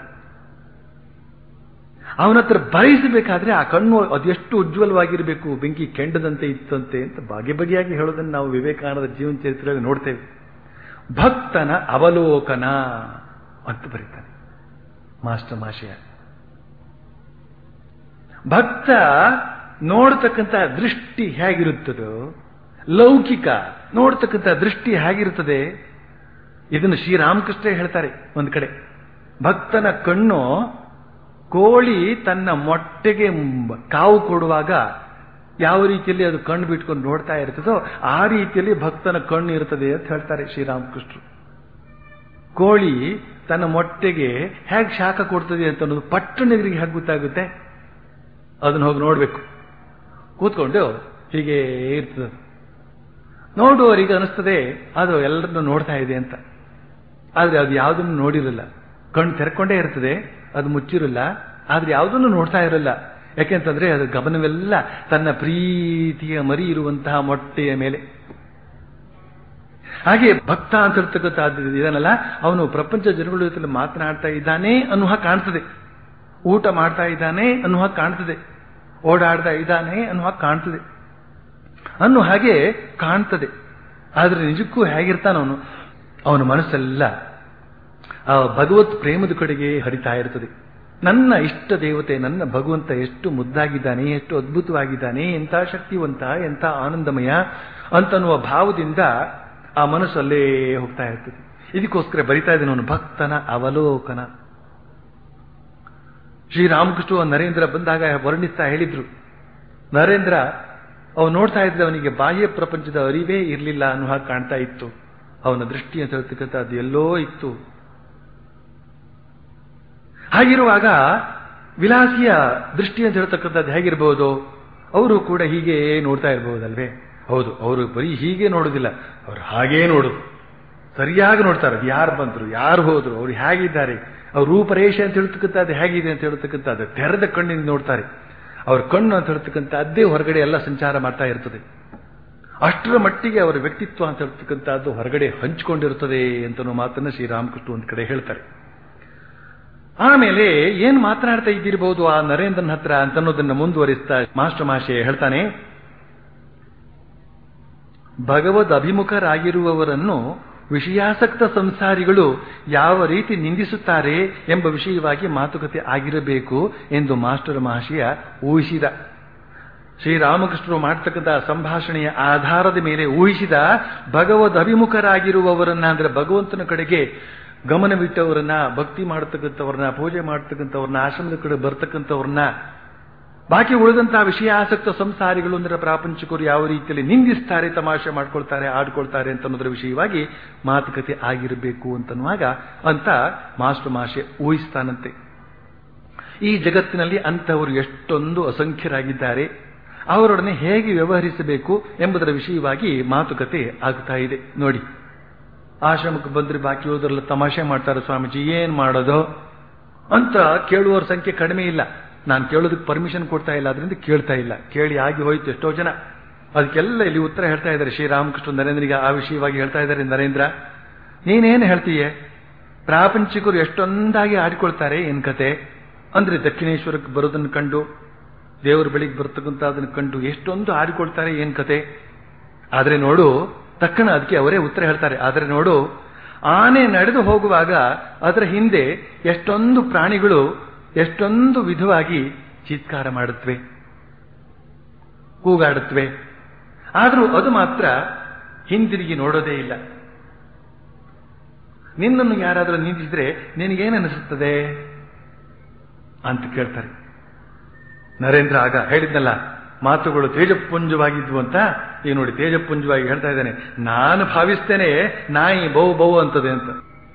ಅವನ ಹತ್ರ ಬರೆಸಬೇಕಾದ್ರೆ ಆ ಕಣ್ಣು ಅದೆಷ್ಟು ಉಜ್ವಲವಾಗಿರಬೇಕು ಬೆಂಕಿ ಕೆಂಡದಂತೆ ಇತ್ತಂತೆ ಅಂತ ಬಗೆ ಬಗೆಯಾಗಿ ಹೇಳೋದನ್ನು ನಾವು ವಿವೇಕಾನಂದ ಜೀವನ ಚರಿತ್ರೆಯಲ್ಲಿ ನೋಡ್ತೇವೆ ಭಕ್ತನ ಅವಲೋಕನ ಅಂತ ಬರೀತಾನೆ ಮಾಸ್ಟರ್ ಮಾಷಯ ಭಕ್ತ ನೋಡ್ತಕ್ಕಂಥ ದೃಷ್ಟಿ ಹೇಗಿರುತ್ತದೋ ಲೌಕಿಕ ನೋಡ್ತಕ್ಕಂಥ ದೃಷ್ಟಿ ಹೇಗಿರುತ್ತದೆ ಇದನ್ನು ಶ್ರೀರಾಮಕೃಷ್ಣ ಹೇಳ್ತಾರೆ ಒಂದು ಕಡೆ ಭಕ್ತನ ಕಣ್ಣು ಕೋಳಿ ತನ್ನ ಮೊಟ್ಟೆಗೆ ಮ್- ಕಾವು ಕೊಡುವಾಗ ಯಾವ ರೀತಿಯಲ್ಲಿ ಅದು ಕಣ್ಣು ಬಿಟ್ಕೊಂಡು ನೋಡ್ತಾ ಇರ್ತದೋ ಆ ರೀತಿಯಲ್ಲಿ ಭಕ್ತನ ಕಣ್ಣು ಇರ್ತದೆ ಅಂತ ಹೇಳ್ತಾರೆ ಶ್ರೀರಾಮಕೃಷ್ಣರು ಕೋಳಿ ತನ್ನ ಮೊಟ್ಟೆಗೆ ಹೇಗೆ ಶಾಖ ಕೊಡ್ತದೆ ಅಂತ ಅನ್ನೋದು ಪಟ್ಟಣಗರಿಗೆ ಹೇಗೆ ಗೊತ್ತಾಗುತ್ತೆ ಅದನ್ನ ಹೋಗಿ ನೋಡ್ಬೇಕು ಕೂತ್ಕೊಂಡು ಹೀಗೆ ಇರ್ತದೆ ನೋಡುವವರಿಗೆ ಅನಿಸ್ತದೆ ಅದು ಎಲ್ಲರನ್ನು ನೋಡ್ತಾ ಇದೆ ಅಂತ ಆದ್ರೆ ಅದು ಯಾವುದನ್ನು ನೋಡಿರಲ್ಲ ಕಣ್ಣು ತೆರ್ಕೊಂಡೇ ಇರ್ತದೆ ಅದು ಮುಚ್ಚಿರಲ್ಲ ಆದ್ರೆ ಯಾವುದನ್ನು ನೋಡ್ತಾ ಇರಲ್ಲ ಯಾಕೆಂತಂದ್ರೆ ಅದು ಗಮನವೆಲ್ಲ ತನ್ನ ಪ್ರೀತಿಯ ಮರಿ ಇರುವಂತಹ ಮೊಟ್ಟೆಯ ಮೇಲೆ ಹಾಗೆ ಭಕ್ತ ಅಂತ ಹೇಳ್ತಕ್ಕಂಥದ್ದು ಇದನ್ನಲ್ಲ ಅವನು ಪ್ರಪಂಚ ಜನಗಳ ಜೊತೆ ಮಾತನಾಡ್ತಾ ಇದ್ದಾನೆ ಅನ್ನುವ ಹಾಗೆ ಕಾಣ್ತದೆ ಊಟ ಮಾಡ್ತಾ ಇದ್ದಾನೆ ಅನ್ನುವ ಹಾಗೆ ಕಾಣ್ತದೆ ಓಡಾಡ್ತಾ ಇದ್ದಾನೆ ಅನ್ನುವ ಹಾಗೆ ಕಾಣ್ತದೆ ಅನ್ನೋ ಹಾಗೆ ಕಾಣ್ತದೆ ಆದ್ರೆ ನಿಜಕ್ಕೂ ಹೇಗಿರ್ತಾನ ಅವನು ಅವನ ಮನಸ್ಸೆಲ್ಲ ಆ ಭಗವತ್ ಪ್ರೇಮದ ಕಡೆಗೆ ಹರಿತಾ ಇರ್ತದೆ ನನ್ನ ಇಷ್ಟ ದೇವತೆ ನನ್ನ ಭಗವಂತ ಎಷ್ಟು ಮುದ್ದಾಗಿದ್ದಾನೆ ಎಷ್ಟು ಅದ್ಭುತವಾಗಿದ್ದಾನೆ ಎಂಥ ಶಕ್ತಿವಂತ ಎಂಥ ಆನಂದಮಯ ಅಂತನ್ನುವ ಭಾವದಿಂದ ಆ ಮನಸ್ಸಲ್ಲೇ ಹೋಗ್ತಾ ಇರ್ತದೆ ಇದಕ್ಕೋಸ್ಕರ ಬರಿತಾ ಇದ್ದಾನೆ ಅವನು ಭಕ್ತನ ಅವಲೋಕನ ಶ್ರೀರಾಮಕೃಷ್ಣ ನರೇಂದ್ರ ಬಂದಾಗ ವರ್ಣಿಸ್ತಾ ಹೇಳಿದ್ರು ನರೇಂದ್ರ ಅವನು ನೋಡ್ತಾ ಇದ್ರೆ ಅವನಿಗೆ ಬಾಹ್ಯ ಪ್ರಪಂಚದ ಅರಿವೇ ಇರಲಿಲ್ಲ ಅನ್ನೋ ಹಾಗೆ ಕಾಣ್ತಾ ಇತ್ತು ಅವನ ದೃಷ್ಟಿ ಅಂತ ಹೇಳ್ತಕ್ಕಂಥದ್ದು ಎಲ್ಲೋ ಇತ್ತು ಹಾಗಿರುವಾಗ ವಿಲಾಸಿಯ ದೃಷ್ಟಿ ಅಂತ ಹೇಳ್ತಕ್ಕಂಥದ್ದು ಹೇಗಿರಬಹುದು ಅವರು ಕೂಡ ಹೀಗೆ ನೋಡ್ತಾ ಇರಬಹುದಲ್ವೇ ಹೌದು ಅವರು ಬರೀ ಹೀಗೆ ನೋಡುದಿಲ್ಲ ಅವರು ಹಾಗೇ ನೋಡುದು ಸರಿಯಾಗಿ ನೋಡ್ತಾರೆ ಅದು ಯಾರು ಬಂದ್ರು ಯಾರು ಹೋದ್ರು ಅವ್ರು ಹೇಗಿದ್ದಾರೆ ಅವ್ರ ರೂಪರೇಷೆ ಅಂತ ಹೇಳ್ತಕ್ಕಂಥದ್ದು ಹೇಗಿದೆ ಅಂತ ಹೇಳ್ತಕ್ಕಂಥದ್ದು ತೆರೆದ ಕಣ್ಣಿಂದ ನೋಡ್ತಾರೆ ಅವ್ರ ಕಣ್ಣು ಅಂತ ಹೇಳ್ತಕ್ಕಂಥದ್ದೇ ಹೊರಗಡೆ ಎಲ್ಲ ಸಂಚಾರ ಮಾಡ್ತಾ ಇರ್ತದೆ ಅಷ್ಟರ ಮಟ್ಟಿಗೆ ಅವರ ವ್ಯಕ್ತಿತ್ವ ಅಂತ ಹೇಳ್ತಕ್ಕಂಥದ್ದು ಹೊರಗಡೆ ಹಂಚಿಕೊಂಡಿರುತ್ತದೆ ಅಂತನೋ ಮಾತನ್ನ ಶ್ರೀರಾಮಕೃಷ್ಣ ಒಂದು ಕಡೆ ಹೇಳ್ತಾರೆ ಆಮೇಲೆ ಏನ್ ಮಾತನಾಡ್ತಾ ಇದ್ದಿರಬಹುದು ಆ ನರೇಂದ್ರನ ಹತ್ರ ಅಂತ ಅನ್ನೋದನ್ನ ಮುಂದುವರಿಸ್ತಾ ಮಾಸ್ಟರ್ ಮಾಶೆ ಹೇಳ್ತಾನೆ ಭಗವದ್ ಅಭಿಮುಖರಾಗಿರುವವರನ್ನು ವಿಷಯಾಸಕ್ತ ಸಂಸಾರಿಗಳು ಯಾವ ರೀತಿ ನಿಂದಿಸುತ್ತಾರೆ ಎಂಬ ವಿಷಯವಾಗಿ ಮಾತುಕತೆ ಆಗಿರಬೇಕು ಎಂದು ಮಾಸ್ಟರ್ ಮಹಾಶಯ ಊಹಿಸಿದ ಶ್ರೀರಾಮಕೃಷ್ಣರು ಮಾಡ್ತಕ್ಕಂಥ ಸಂಭಾಷಣೆಯ ಆಧಾರದ ಮೇಲೆ ಊಹಿಸಿದ ಭಗವದ್ ಅಭಿಮುಖರಾಗಿರುವವರನ್ನ ಅಂದ್ರೆ ಭಗವಂತನ ಕಡೆಗೆ ಗಮನವಿಟ್ಟವರನ್ನ ಭಕ್ತಿ ಮಾಡತಕ್ಕಂಥವ್ರನ್ನ ಪೂಜೆ ಮಾಡತಕ್ಕಂಥವ್ರನ್ನ ಆಶ್ರಮದ ಕಡೆ ಬರ್ತಕ್ಕಂಥವ್ರನ್ನ ಬಾಕಿ ಉಳಿದಂತಹ ವಿಷಯಾಸಕ್ತ ಸಂಸಾರಿಗಳು ಅಂದ್ರೆ ಪ್ರಾಪಂಚಿಕರು ಯಾವ ರೀತಿಯಲ್ಲಿ ನಿಂದಿಸ್ತಾರೆ ತಮಾಷೆ ಮಾಡ್ಕೊಳ್ತಾರೆ ಆಡ್ಕೊಳ್ತಾರೆ ಅಂತ ಅನ್ನೋದ್ರ ವಿಷಯವಾಗಿ ಮಾತುಕತೆ ಆಗಿರಬೇಕು ಅಂತನ್ನುವಾಗ ಅಂತ ಮಾಸ್ಟರ್ ಮಾಷೆ ಊಹಿಸ್ತಾನಂತೆ ಈ ಜಗತ್ತಿನಲ್ಲಿ ಅಂತಹವರು ಎಷ್ಟೊಂದು ಅಸಂಖ್ಯರಾಗಿದ್ದಾರೆ ಅವರೊಡನೆ ಹೇಗೆ ವ್ಯವಹರಿಸಬೇಕು ಎಂಬುದರ ವಿಷಯವಾಗಿ ಮಾತುಕತೆ ಆಗ್ತಾ ಇದೆ ನೋಡಿ ಆಶ್ರಮಕ್ಕೆ ಬಂದ್ರೆ ಬಾಕಿ ಹೋದ್ರೆಲ್ಲ ತಮಾಷೆ ಮಾಡ್ತಾರೆ ಸ್ವಾಮೀಜಿ ಏನ್ ಮಾಡೋದು ಅಂತ ಕೇಳುವವರ ಸಂಖ್ಯೆ ಕಡಿಮೆ ಇಲ್ಲ ನಾನು ಕೇಳೋದಕ್ಕೆ ಪರ್ಮಿಷನ್ ಕೊಡ್ತಾ ಇಲ್ಲ ಅದರಿಂದ ಕೇಳ್ತಾ ಇಲ್ಲ ಕೇಳಿ ಆಗಿ ಹೋಯ್ತು ಎಷ್ಟೋ ಜನ ಅದಕ್ಕೆಲ್ಲ ಇಲ್ಲಿ ಉತ್ತರ ಹೇಳ್ತಾ ಇದ್ದಾರೆ ಶ್ರೀರಾಮಕೃಷ್ಣ ನರೇಂದ್ರಿಗೆ ಆ ವಿಷಯವಾಗಿ ಹೇಳ್ತಾ ಇದ್ದಾರೆ ನರೇಂದ್ರ ನೀನೇನು ಹೇಳ್ತೀಯೇ ಪ್ರಾಪಂಚಿಕರು ಎಷ್ಟೊಂದಾಗಿ ಆಡಿಕೊಳ್ತಾರೆ ಏನ್ ಕತೆ ಅಂದ್ರೆ ದಕ್ಷಿಣೇಶ್ವರಕ್ಕೆ ಬರೋದನ್ನು ಕಂಡು ದೇವರ ಬಳಿಗೆ ಬರ್ತಕ್ಕಂಥ ಅದನ್ನು ಕಂಡು ಎಷ್ಟೊಂದು ಆಡಿಕೊಳ್ತಾರೆ ಏನ್ ಕತೆ ಆದ್ರೆ ನೋಡು ತಕ್ಷಣ ಅದಕ್ಕೆ ಅವರೇ ಉತ್ತರ ಹೇಳ್ತಾರೆ ಆದ್ರೆ ನೋಡು ಆನೆ ನಡೆದು ಹೋಗುವಾಗ ಅದರ ಹಿಂದೆ ಎಷ್ಟೊಂದು ಪ್ರಾಣಿಗಳು ಎಷ್ಟೊಂದು ವಿಧವಾಗಿ ಚೀತ್ಕಾರ ಮಾಡುತ್ತವೆ ಕೂಗಾಡುತ್ತವೆ ಆದರೂ ಅದು ಮಾತ್ರ ಹಿಂದಿರುಗಿ ನೋಡೋದೇ ಇಲ್ಲ ನಿನ್ನನ್ನು ಯಾರಾದರೂ ನಿಂದಿಸಿದ್ರೆ ನಿನಗೇನು ಅನಿಸುತ್ತದೆ ಅಂತ ಕೇಳ್ತಾರೆ ನರೇಂದ್ರ ಆಗ ಹೇಳಿದ್ನಲ್ಲ ಮಾತುಗಳು ತೇಜಪುಂಜವಾಗಿದ್ವು ಅಂತ ಈಗ ನೋಡಿ ತೇಜಪುಂಜವಾಗಿ ಹೇಳ್ತಾ ಇದ್ದಾನೆ ನಾನು ಭಾವಿಸ್ತೇನೆ ನಾಯಿ ಬಹು ಬಹು ಅಂತದೆ ಅಂತ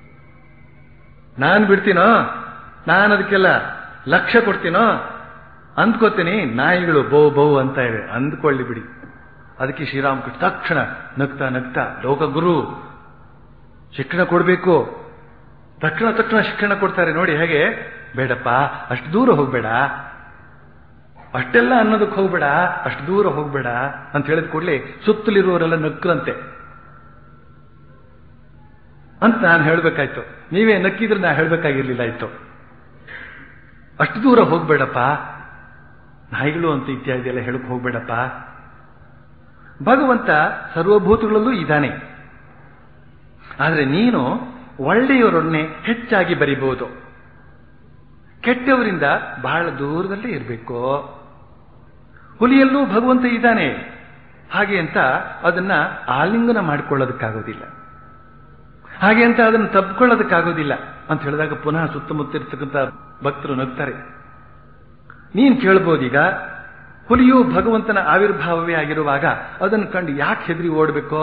ನಾನು ಬಿಡ್ತೀನೋ ನಾನು ಅದಕ್ಕೆಲ್ಲ ಲಕ್ಷ್ಯ ಕೊಡ್ತೀನೋ ಅಂದ್ಕೋತೀನಿ ನಾಯಿಗಳು ಬಹು ಬಹು ಅಂತ ಇವೆ ಅಂದ್ಕೊಳ್ಳಿ ಬಿಡಿ ಅದಕ್ಕೆ ಶ್ರೀರಾಮಕೃಷ್ಣ ತಕ್ಷಣ ನಗ್ತಾ ನಗ್ತಾ ಲೋಕಗುರು ಶಿಕ್ಷಣ ಕೊಡಬೇಕು ತಕ್ಷಣ ತಕ್ಷಣ ಶಿಕ್ಷಣ ಕೊಡ್ತಾರೆ ನೋಡಿ ಹೇಗೆ ಬೇಡಪ್ಪ ಅಷ್ಟು ದೂರ ಹೋಗ್ಬೇಡ ಅಷ್ಟೆಲ್ಲ ಅನ್ನೋದಕ್ಕೆ ಹೋಗ್ಬೇಡ ಅಷ್ಟು ದೂರ ಹೋಗ್ಬೇಡ ಅಂತ ಹೇಳಿದ ಕೂಡಲೇ ಸುತ್ತಲಿರುವವರೆಲ್ಲ ನಕ್ಕರಂತೆ ಅಂತ ನಾನು ಹೇಳಬೇಕಾಯ್ತು ನೀವೇ ನಕ್ಕಿದ್ರೆ ನಾ ಹೇಳಬೇಕಾಗಿರ್ಲಿಲ್ಲ ಆಯ್ತು ಅಷ್ಟು ದೂರ ಹೋಗ್ಬೇಡಪ್ಪ ನಾಯಿಗಳು ಅಂತ ಇತ್ಯಾದಿ ಎಲ್ಲ ಹೇಳಕ್ ಹೋಗ್ಬೇಡಪ್ಪ ಭಗವಂತ ಸರ್ವಭೂತಗಳಲ್ಲೂ ಇದ್ದಾನೆ ಆದರೆ ನೀನು ಒಳ್ಳೆಯವರನ್ನೇ ಹೆಚ್ಚಾಗಿ ಬರಿಬಹುದು ಕೆಟ್ಟವರಿಂದ ಬಹಳ ದೂರದಲ್ಲೇ ಇರಬೇಕು ಹುಲಿಯಲ್ಲೂ ಭಗವಂತ ಇದ್ದಾನೆ ಹಾಗೆ ಅಂತ ಅದನ್ನ ಆಲಿಂಗನ ಮಾಡಿಕೊಳ್ಳೋದಕ್ಕಾಗೋದಿಲ್ಲ ಹಾಗೆ ಅಂತ ಅದನ್ನು ತಬ್ಕೊಳ್ಳೋದಕ್ಕಾಗೋದಿಲ್ಲ ಅಂತ ಹೇಳಿದಾಗ ಪುನಃ ಸುತ್ತಮುತ್ತ ಇರ್ತಕ್ಕಂಥ ಭಕ್ತರು ನಗ್ತಾರೆ ನೀನ್ ಕೇಳ್ಬೋದೀಗ ಹುಲಿಯು ಭಗವಂತನ ಆವಿರ್ಭಾವವೇ ಆಗಿರುವಾಗ ಅದನ್ನು ಕಂಡು ಯಾಕೆ ಹೆದರಿ ಓಡಬೇಕೋ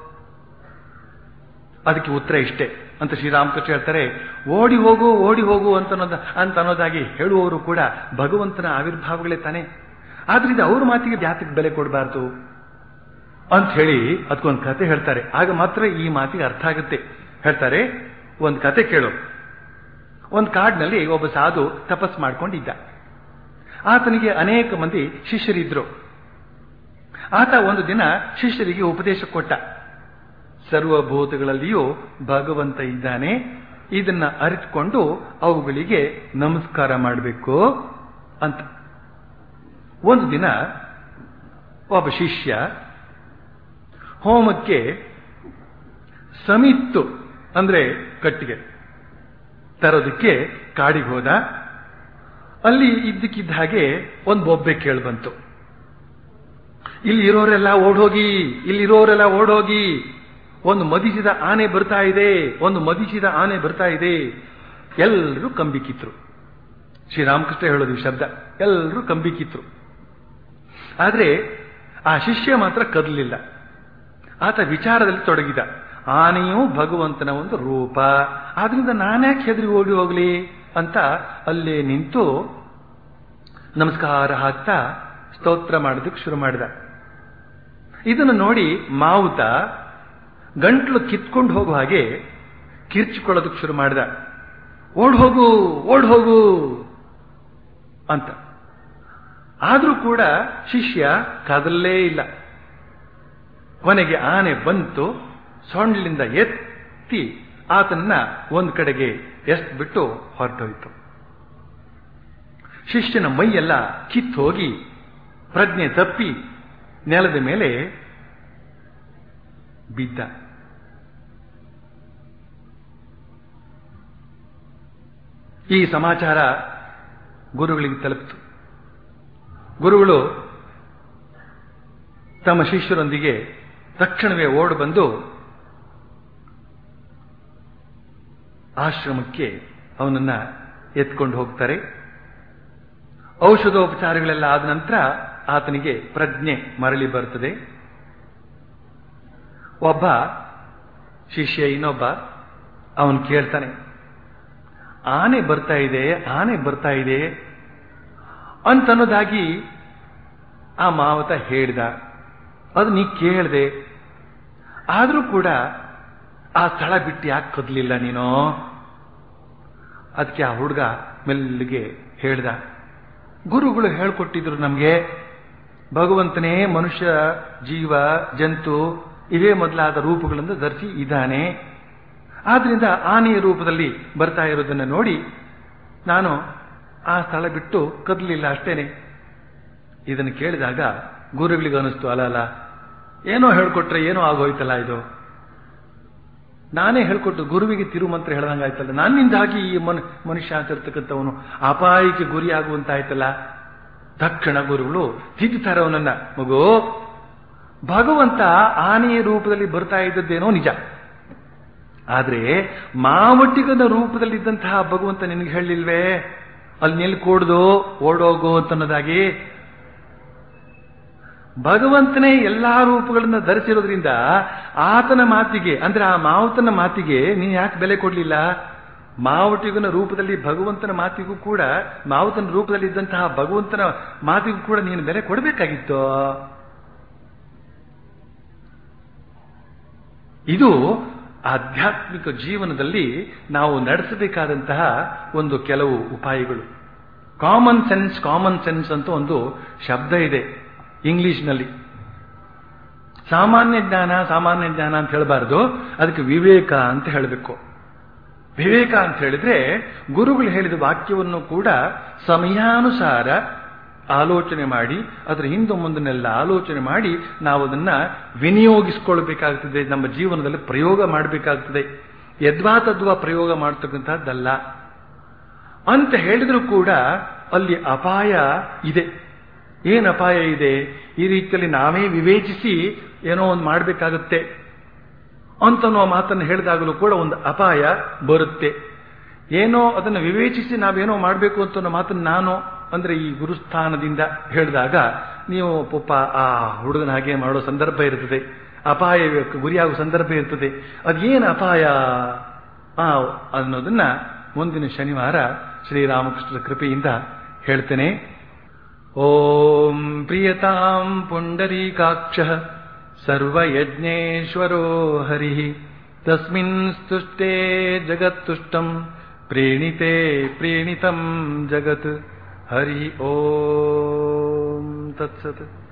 ಅದಕ್ಕೆ ಉತ್ತರ ಇಷ್ಟೇ ಅಂತ ಶ್ರೀರಾಮಕೃಷ್ಣ ಹೇಳ್ತಾರೆ ಓಡಿ ಹೋಗು ಓಡಿ ಹೋಗು ಅಂತ ಅನ್ನೋದ ಅಂತ ಅನ್ನೋದಾಗಿ ಹೇಳುವವರು ಕೂಡ ಭಗವಂತನ ಆವಿರ್ಭಾವಗಳೇ ತಾನೆ ಆದ್ರಿಂದ ಅವ್ರ ಮಾತಿಗೆ ಜಾತಿಗೆ ಬೆಲೆ ಕೊಡಬಾರ್ದು ಅಂತ ಹೇಳಿ ಅದಕ್ಕೊಂದು ಕತೆ ಹೇಳ್ತಾರೆ ಆಗ ಮಾತ್ರ ಈ ಮಾತಿಗೆ ಅರ್ಥ ಆಗುತ್ತೆ ಹೇಳ್ತಾರೆ ಒಂದು ಕತೆ ಕೇಳು ಒಂದು ಕಾಡಿನಲ್ಲಿ ಒಬ್ಬ ಸಾಧು ತಪಸ್ ಮಾಡ್ಕೊಂಡಿದ್ದ ಆತನಿಗೆ ಅನೇಕ ಮಂದಿ ಶಿಷ್ಯರಿದ್ರು ಆತ ಒಂದು ದಿನ ಶಿಷ್ಯರಿಗೆ ಉಪದೇಶ ಕೊಟ್ಟ ಸರ್ವಭೂತಗಳಲ್ಲಿಯೂ ಭಗವಂತ ಇದ್ದಾನೆ ಇದನ್ನ ಅರಿತುಕೊಂಡು ಅವುಗಳಿಗೆ ನಮಸ್ಕಾರ ಮಾಡಬೇಕು ಅಂತ ಒಂದು ದಿನ ಒಬ್ಬ ಶಿಷ್ಯ ಹೋಮಕ್ಕೆ ಸಮಿತ್ತು ಅಂದ್ರೆ ಕಟ್ಟಿಗೆ ತರೋದಕ್ಕೆ ಕಾಡಿಗೆ ಹೋದ ಅಲ್ಲಿ ಇದ್ದಕ್ಕಿದ್ದ ಹಾಗೆ ಒಂದು ಬೊಬ್ಬೆ ಕೇಳ್ಬಂತು ಇಲ್ಲಿ ಇರೋರೆಲ್ಲ ಓಡೋಗಿ ಇಲ್ಲಿರೋರೆಲ್ಲ ಓಡೋಗಿ ಒಂದು ಮದಿಸಿದ ಆನೆ ಬರ್ತಾ ಇದೆ ಒಂದು ಮದಿಸಿದ ಆನೆ ಬರ್ತಾ ಇದೆ ಎಲ್ಲರೂ ಕಂಬಿಕಿತ್ರು ಶ್ರೀರಾಮಕೃಷ್ಣ ಹೇಳೋದು ಈ ಶಬ್ದ ಎಲ್ಲರೂ ಕಂಬಿಕಿತ್ರು ಆದ್ರೆ ಆ ಶಿಷ್ಯ ಮಾತ್ರ ಕದಲಿಲ್ಲ ಆತ ವಿಚಾರದಲ್ಲಿ ತೊಡಗಿದ ಆನೆಯು ಭಗವಂತನ ಒಂದು ರೂಪ ಆದ್ರಿಂದ ನಾನ್ಯಾಕೆ ಹೆದರಿ ಓಡಿ ಹೋಗ್ಲಿ ಅಂತ ಅಲ್ಲೇ ನಿಂತು ನಮಸ್ಕಾರ ಹಾಕ್ತಾ ಸ್ತೋತ್ರ ಮಾಡೋದಕ್ಕೆ ಶುರು ಮಾಡಿದ ಇದನ್ನು ನೋಡಿ ಮಾವುತ ಗಂಟ್ಲು ಕಿತ್ಕೊಂಡು ಹೋಗೋ ಹಾಗೆ ಕಿರ್ಚಿಕೊಳ್ಳೋದಕ್ಕೆ ಶುರು ಮಾಡಿದ ಓಡ್ ಹೋಗು ಓಡ್ ಹೋಗು ಅಂತ ಆದ್ರೂ ಕೂಡ ಶಿಷ್ಯ ಕದಲ್ಲೇ ಇಲ್ಲ ಕೊನೆಗೆ ಆನೆ ಬಂತು ಸೊಂಡ್ಲಿಂದ ಎತ್ತಿ ಆತನ್ನ ಒಂದ್ ಕಡೆಗೆ ಎಸ್ಟ್ ಬಿಟ್ಟು ಹೊರಟೋಯ್ತು ಶಿಷ್ಯನ ಮೈಯೆಲ್ಲ ಕಿತ್ತೋಗಿ ಪ್ರಜ್ಞೆ ತಪ್ಪಿ ನೆಲದ ಮೇಲೆ ಬಿದ್ದ ಈ ಸಮಾಚಾರ ಗುರುಗಳಿಗೆ ತಲುಪಿತು ಗುರುಗಳು ತಮ್ಮ ಶಿಷ್ಯರೊಂದಿಗೆ ತಕ್ಷಣವೇ ಓಡಿ ಬಂದು ಆಶ್ರಮಕ್ಕೆ ಅವನನ್ನ ಎತ್ಕೊಂಡು ಹೋಗ್ತಾರೆ ಔಷಧೋಪಚಾರಗಳೆಲ್ಲ ಆದ ನಂತರ ಆತನಿಗೆ ಪ್ರಜ್ಞೆ ಮರಳಿ ಬರುತ್ತದೆ ಒಬ್ಬ ಶಿಷ್ಯ ಇನ್ನೊಬ್ಬ ಅವನು ಕೇಳ್ತಾನೆ ಆನೆ ಬರ್ತಾ ಇದೆ ಆನೆ ಬರ್ತಾ ಇದೆ ಅಂತನ್ನೋದಾಗಿ ಆ ಮಾವತ ಹೇಳಿದ ಅದು ನೀ ಕೇಳ್ದೆ ಆದ್ರೂ ಕೂಡ ಆ ಸ್ಥಳ ಬಿಟ್ಟು ಯಾಕೆ ಕದಲಿಲ್ಲ ನೀನು ಅದಕ್ಕೆ ಆ ಹುಡುಗ ಮೆಲ್ಲಿಗೆ ಹೇಳ್ದ ಗುರುಗಳು ಹೇಳ್ಕೊಟ್ಟಿದ್ರು ನಮಗೆ ಭಗವಂತನೇ ಮನುಷ್ಯ ಜೀವ ಜಂತು ಇವೇ ಮೊದಲಾದ ರೂಪಗಳಿಂದ ಧರಿಸಿ ಇದ್ದಾನೆ ಆದ್ರಿಂದ ಆನೆಯ ರೂಪದಲ್ಲಿ ಬರ್ತಾ ಇರೋದನ್ನ ನೋಡಿ ನಾನು ಆ ಸ್ಥಳ ಬಿಟ್ಟು ಕದಲಿಲ್ಲ ಅಷ್ಟೇನೆ ಇದನ್ನು ಕೇಳಿದಾಗ ಗುರುಗಳಿಗೆ ಅನಿಸ್ತು ಅಲ್ಲ ಅಲ್ಲ ಏನೋ ಹೇಳ್ಕೊಟ್ರೆ ಏನೋ ಆಗೋಯ್ತಲ್ಲ ಇದು ನಾನೇ ಹೇಳ್ಕೊಟ್ಟು ಗುರುವಿಗೆ ತಿರುಮಂತ್ರ ಹೇಳ್ದಂಗಾಯ್ತಲ್ಲ ನನ್ನಿಂದಾಗಿ ಈ ಮನ್ ಮನುಷ್ಯ ಅಂತಿರ್ತಕ್ಕಂಥವನು ಅಪಾಯಕ್ಕೆ ಗುರಿಯಾಗುವಂತಾಯ್ತಲ್ಲ ತಕ್ಷಣ ಗುರುಗಳು ತಿದ್ದುತ್ತಾರೆ ಅವನನ್ನ ಮಗು ಭಗವಂತ ಆನೆಯ ರೂಪದಲ್ಲಿ ಬರ್ತಾ ಇದ್ದದ್ದೇನೋ ನಿಜ ಆದ್ರೆ ಮಾವಟ್ಟಿಗನ ರೂಪದಲ್ಲಿದ್ದಂತಹ ಭಗವಂತ ನಿನಗೆ ಹೇಳಿಲ್ವೇ ಅಲ್ಲಿ ನಿಲ್ಕೂಡ್ದು ಓಡೋಗು ಅಂತನ್ನೋದಾಗಿ ಭಗವಂತನೇ ಎಲ್ಲಾ ರೂಪಗಳನ್ನ ಧರಿಸಿರೋದ್ರಿಂದ ಆತನ ಮಾತಿಗೆ ಅಂದ್ರೆ ಆ ಮಾವುತನ ಮಾತಿಗೆ ನೀನ್ ಯಾಕೆ ಬೆಲೆ ಕೊಡ್ಲಿಲ್ಲ ಮಾವಟಿಗನ ರೂಪದಲ್ಲಿ ಭಗವಂತನ ಮಾತಿಗೂ ಕೂಡ ಮಾವುತನ ರೂಪದಲ್ಲಿ ಇದ್ದಂತಹ ಭಗವಂತನ ಮಾತಿಗೂ ಕೂಡ ನೀನು ಬೆಲೆ ಕೊಡಬೇಕಾಗಿತ್ತು ಇದು ಆಧ್ಯಾತ್ಮಿಕ ಜೀವನದಲ್ಲಿ ನಾವು ನಡೆಸಬೇಕಾದಂತಹ ಒಂದು ಕೆಲವು ಉಪಾಯಗಳು ಕಾಮನ್ ಸೆನ್ಸ್ ಕಾಮನ್ ಸೆನ್ಸ್ ಅಂತ ಒಂದು ಶಬ್ದ ಇದೆ ಇಂಗ್ಲಿಷ್ನಲ್ಲಿ ಸಾಮಾನ್ಯ ಜ್ಞಾನ ಸಾಮಾನ್ಯ ಜ್ಞಾನ ಅಂತ ಹೇಳಬಾರ್ದು ಅದಕ್ಕೆ ವಿವೇಕ ಅಂತ ಹೇಳಬೇಕು ವಿವೇಕ ಅಂತ ಹೇಳಿದ್ರೆ ಗುರುಗಳು ಹೇಳಿದ ವಾಕ್ಯವನ್ನು ಕೂಡ ಸಮಯಾನುಸಾರ ಆಲೋಚನೆ ಮಾಡಿ ಅದರ ಹಿಂದೆ ಮುಂದನ್ನೆಲ್ಲ ಆಲೋಚನೆ ಮಾಡಿ ನಾವು ಅದನ್ನ ವಿನಿಯೋಗಿಸಿಕೊಳ್ಬೇಕಾಗ್ತದೆ ನಮ್ಮ ಜೀವನದಲ್ಲಿ ಪ್ರಯೋಗ ಮಾಡಬೇಕಾಗ್ತದೆ ಯದ್ವಾ ತದ್ವಾ ಪ್ರಯೋಗ ಮಾಡತಕ್ಕಂಥದ್ದಲ್ಲ ಅಂತ ಹೇಳಿದ್ರು ಕೂಡ ಅಲ್ಲಿ ಅಪಾಯ ಇದೆ ಏನು ಅಪಾಯ ಇದೆ ಈ ರೀತಿಯಲ್ಲಿ ನಾವೇ ವಿವೇಚಿಸಿ ಏನೋ ಒಂದು ಮಾಡಬೇಕಾಗುತ್ತೆ ಅಂತನೋ ಮಾತನ್ನು ಹೇಳಿದಾಗಲೂ ಕೂಡ ಒಂದು ಅಪಾಯ ಬರುತ್ತೆ ಏನೋ ಅದನ್ನು ವಿವೇಚಿಸಿ ನಾವೇನೋ ಮಾಡಬೇಕು ಅಂತ ಅನ್ನೋ ಮಾತನ್ನು ನಾನು ಅಂದ್ರೆ ಈ ಗುರುಸ್ಥಾನದಿಂದ ಹೇಳಿದಾಗ ನೀವು ಪಾಪ ಆ ಹುಡುಗನ ಹಾಗೆ ಮಾಡೋ ಸಂದರ್ಭ ಇರ್ತದೆ ಅಪಾಯ ಗುರಿಯಾಗುವ ಸಂದರ್ಭ ಇರ್ತದೆ ಅದೇನು ಅಪಾಯ ಆ ಅನ್ನೋದನ್ನ ಮುಂದಿನ ಶನಿವಾರ ಶ್ರೀರಾಮಕೃಷ್ಣರ ಕೃಪೆಯಿಂದ ಹೇಳ್ತೇನೆ ಓಂ ಪ್ರಿಯತಾಂ ಪುಂಡರೀಕಾಕ್ಷ ಸರ್ವಯಜ್ಞೇಶ್ವರೋ ಹರಿ ತಸ್ಮಿನ್ ಸ್ತುಷ್ಟೇ ಜಗತ್ತುಷ್ಟಂ ಪ್ರೇಣಿತೆ ಪ್ರೇಣಿತಂ ಜಗತ್ ಹರಿ ಓಂ ತತ್ಸತ್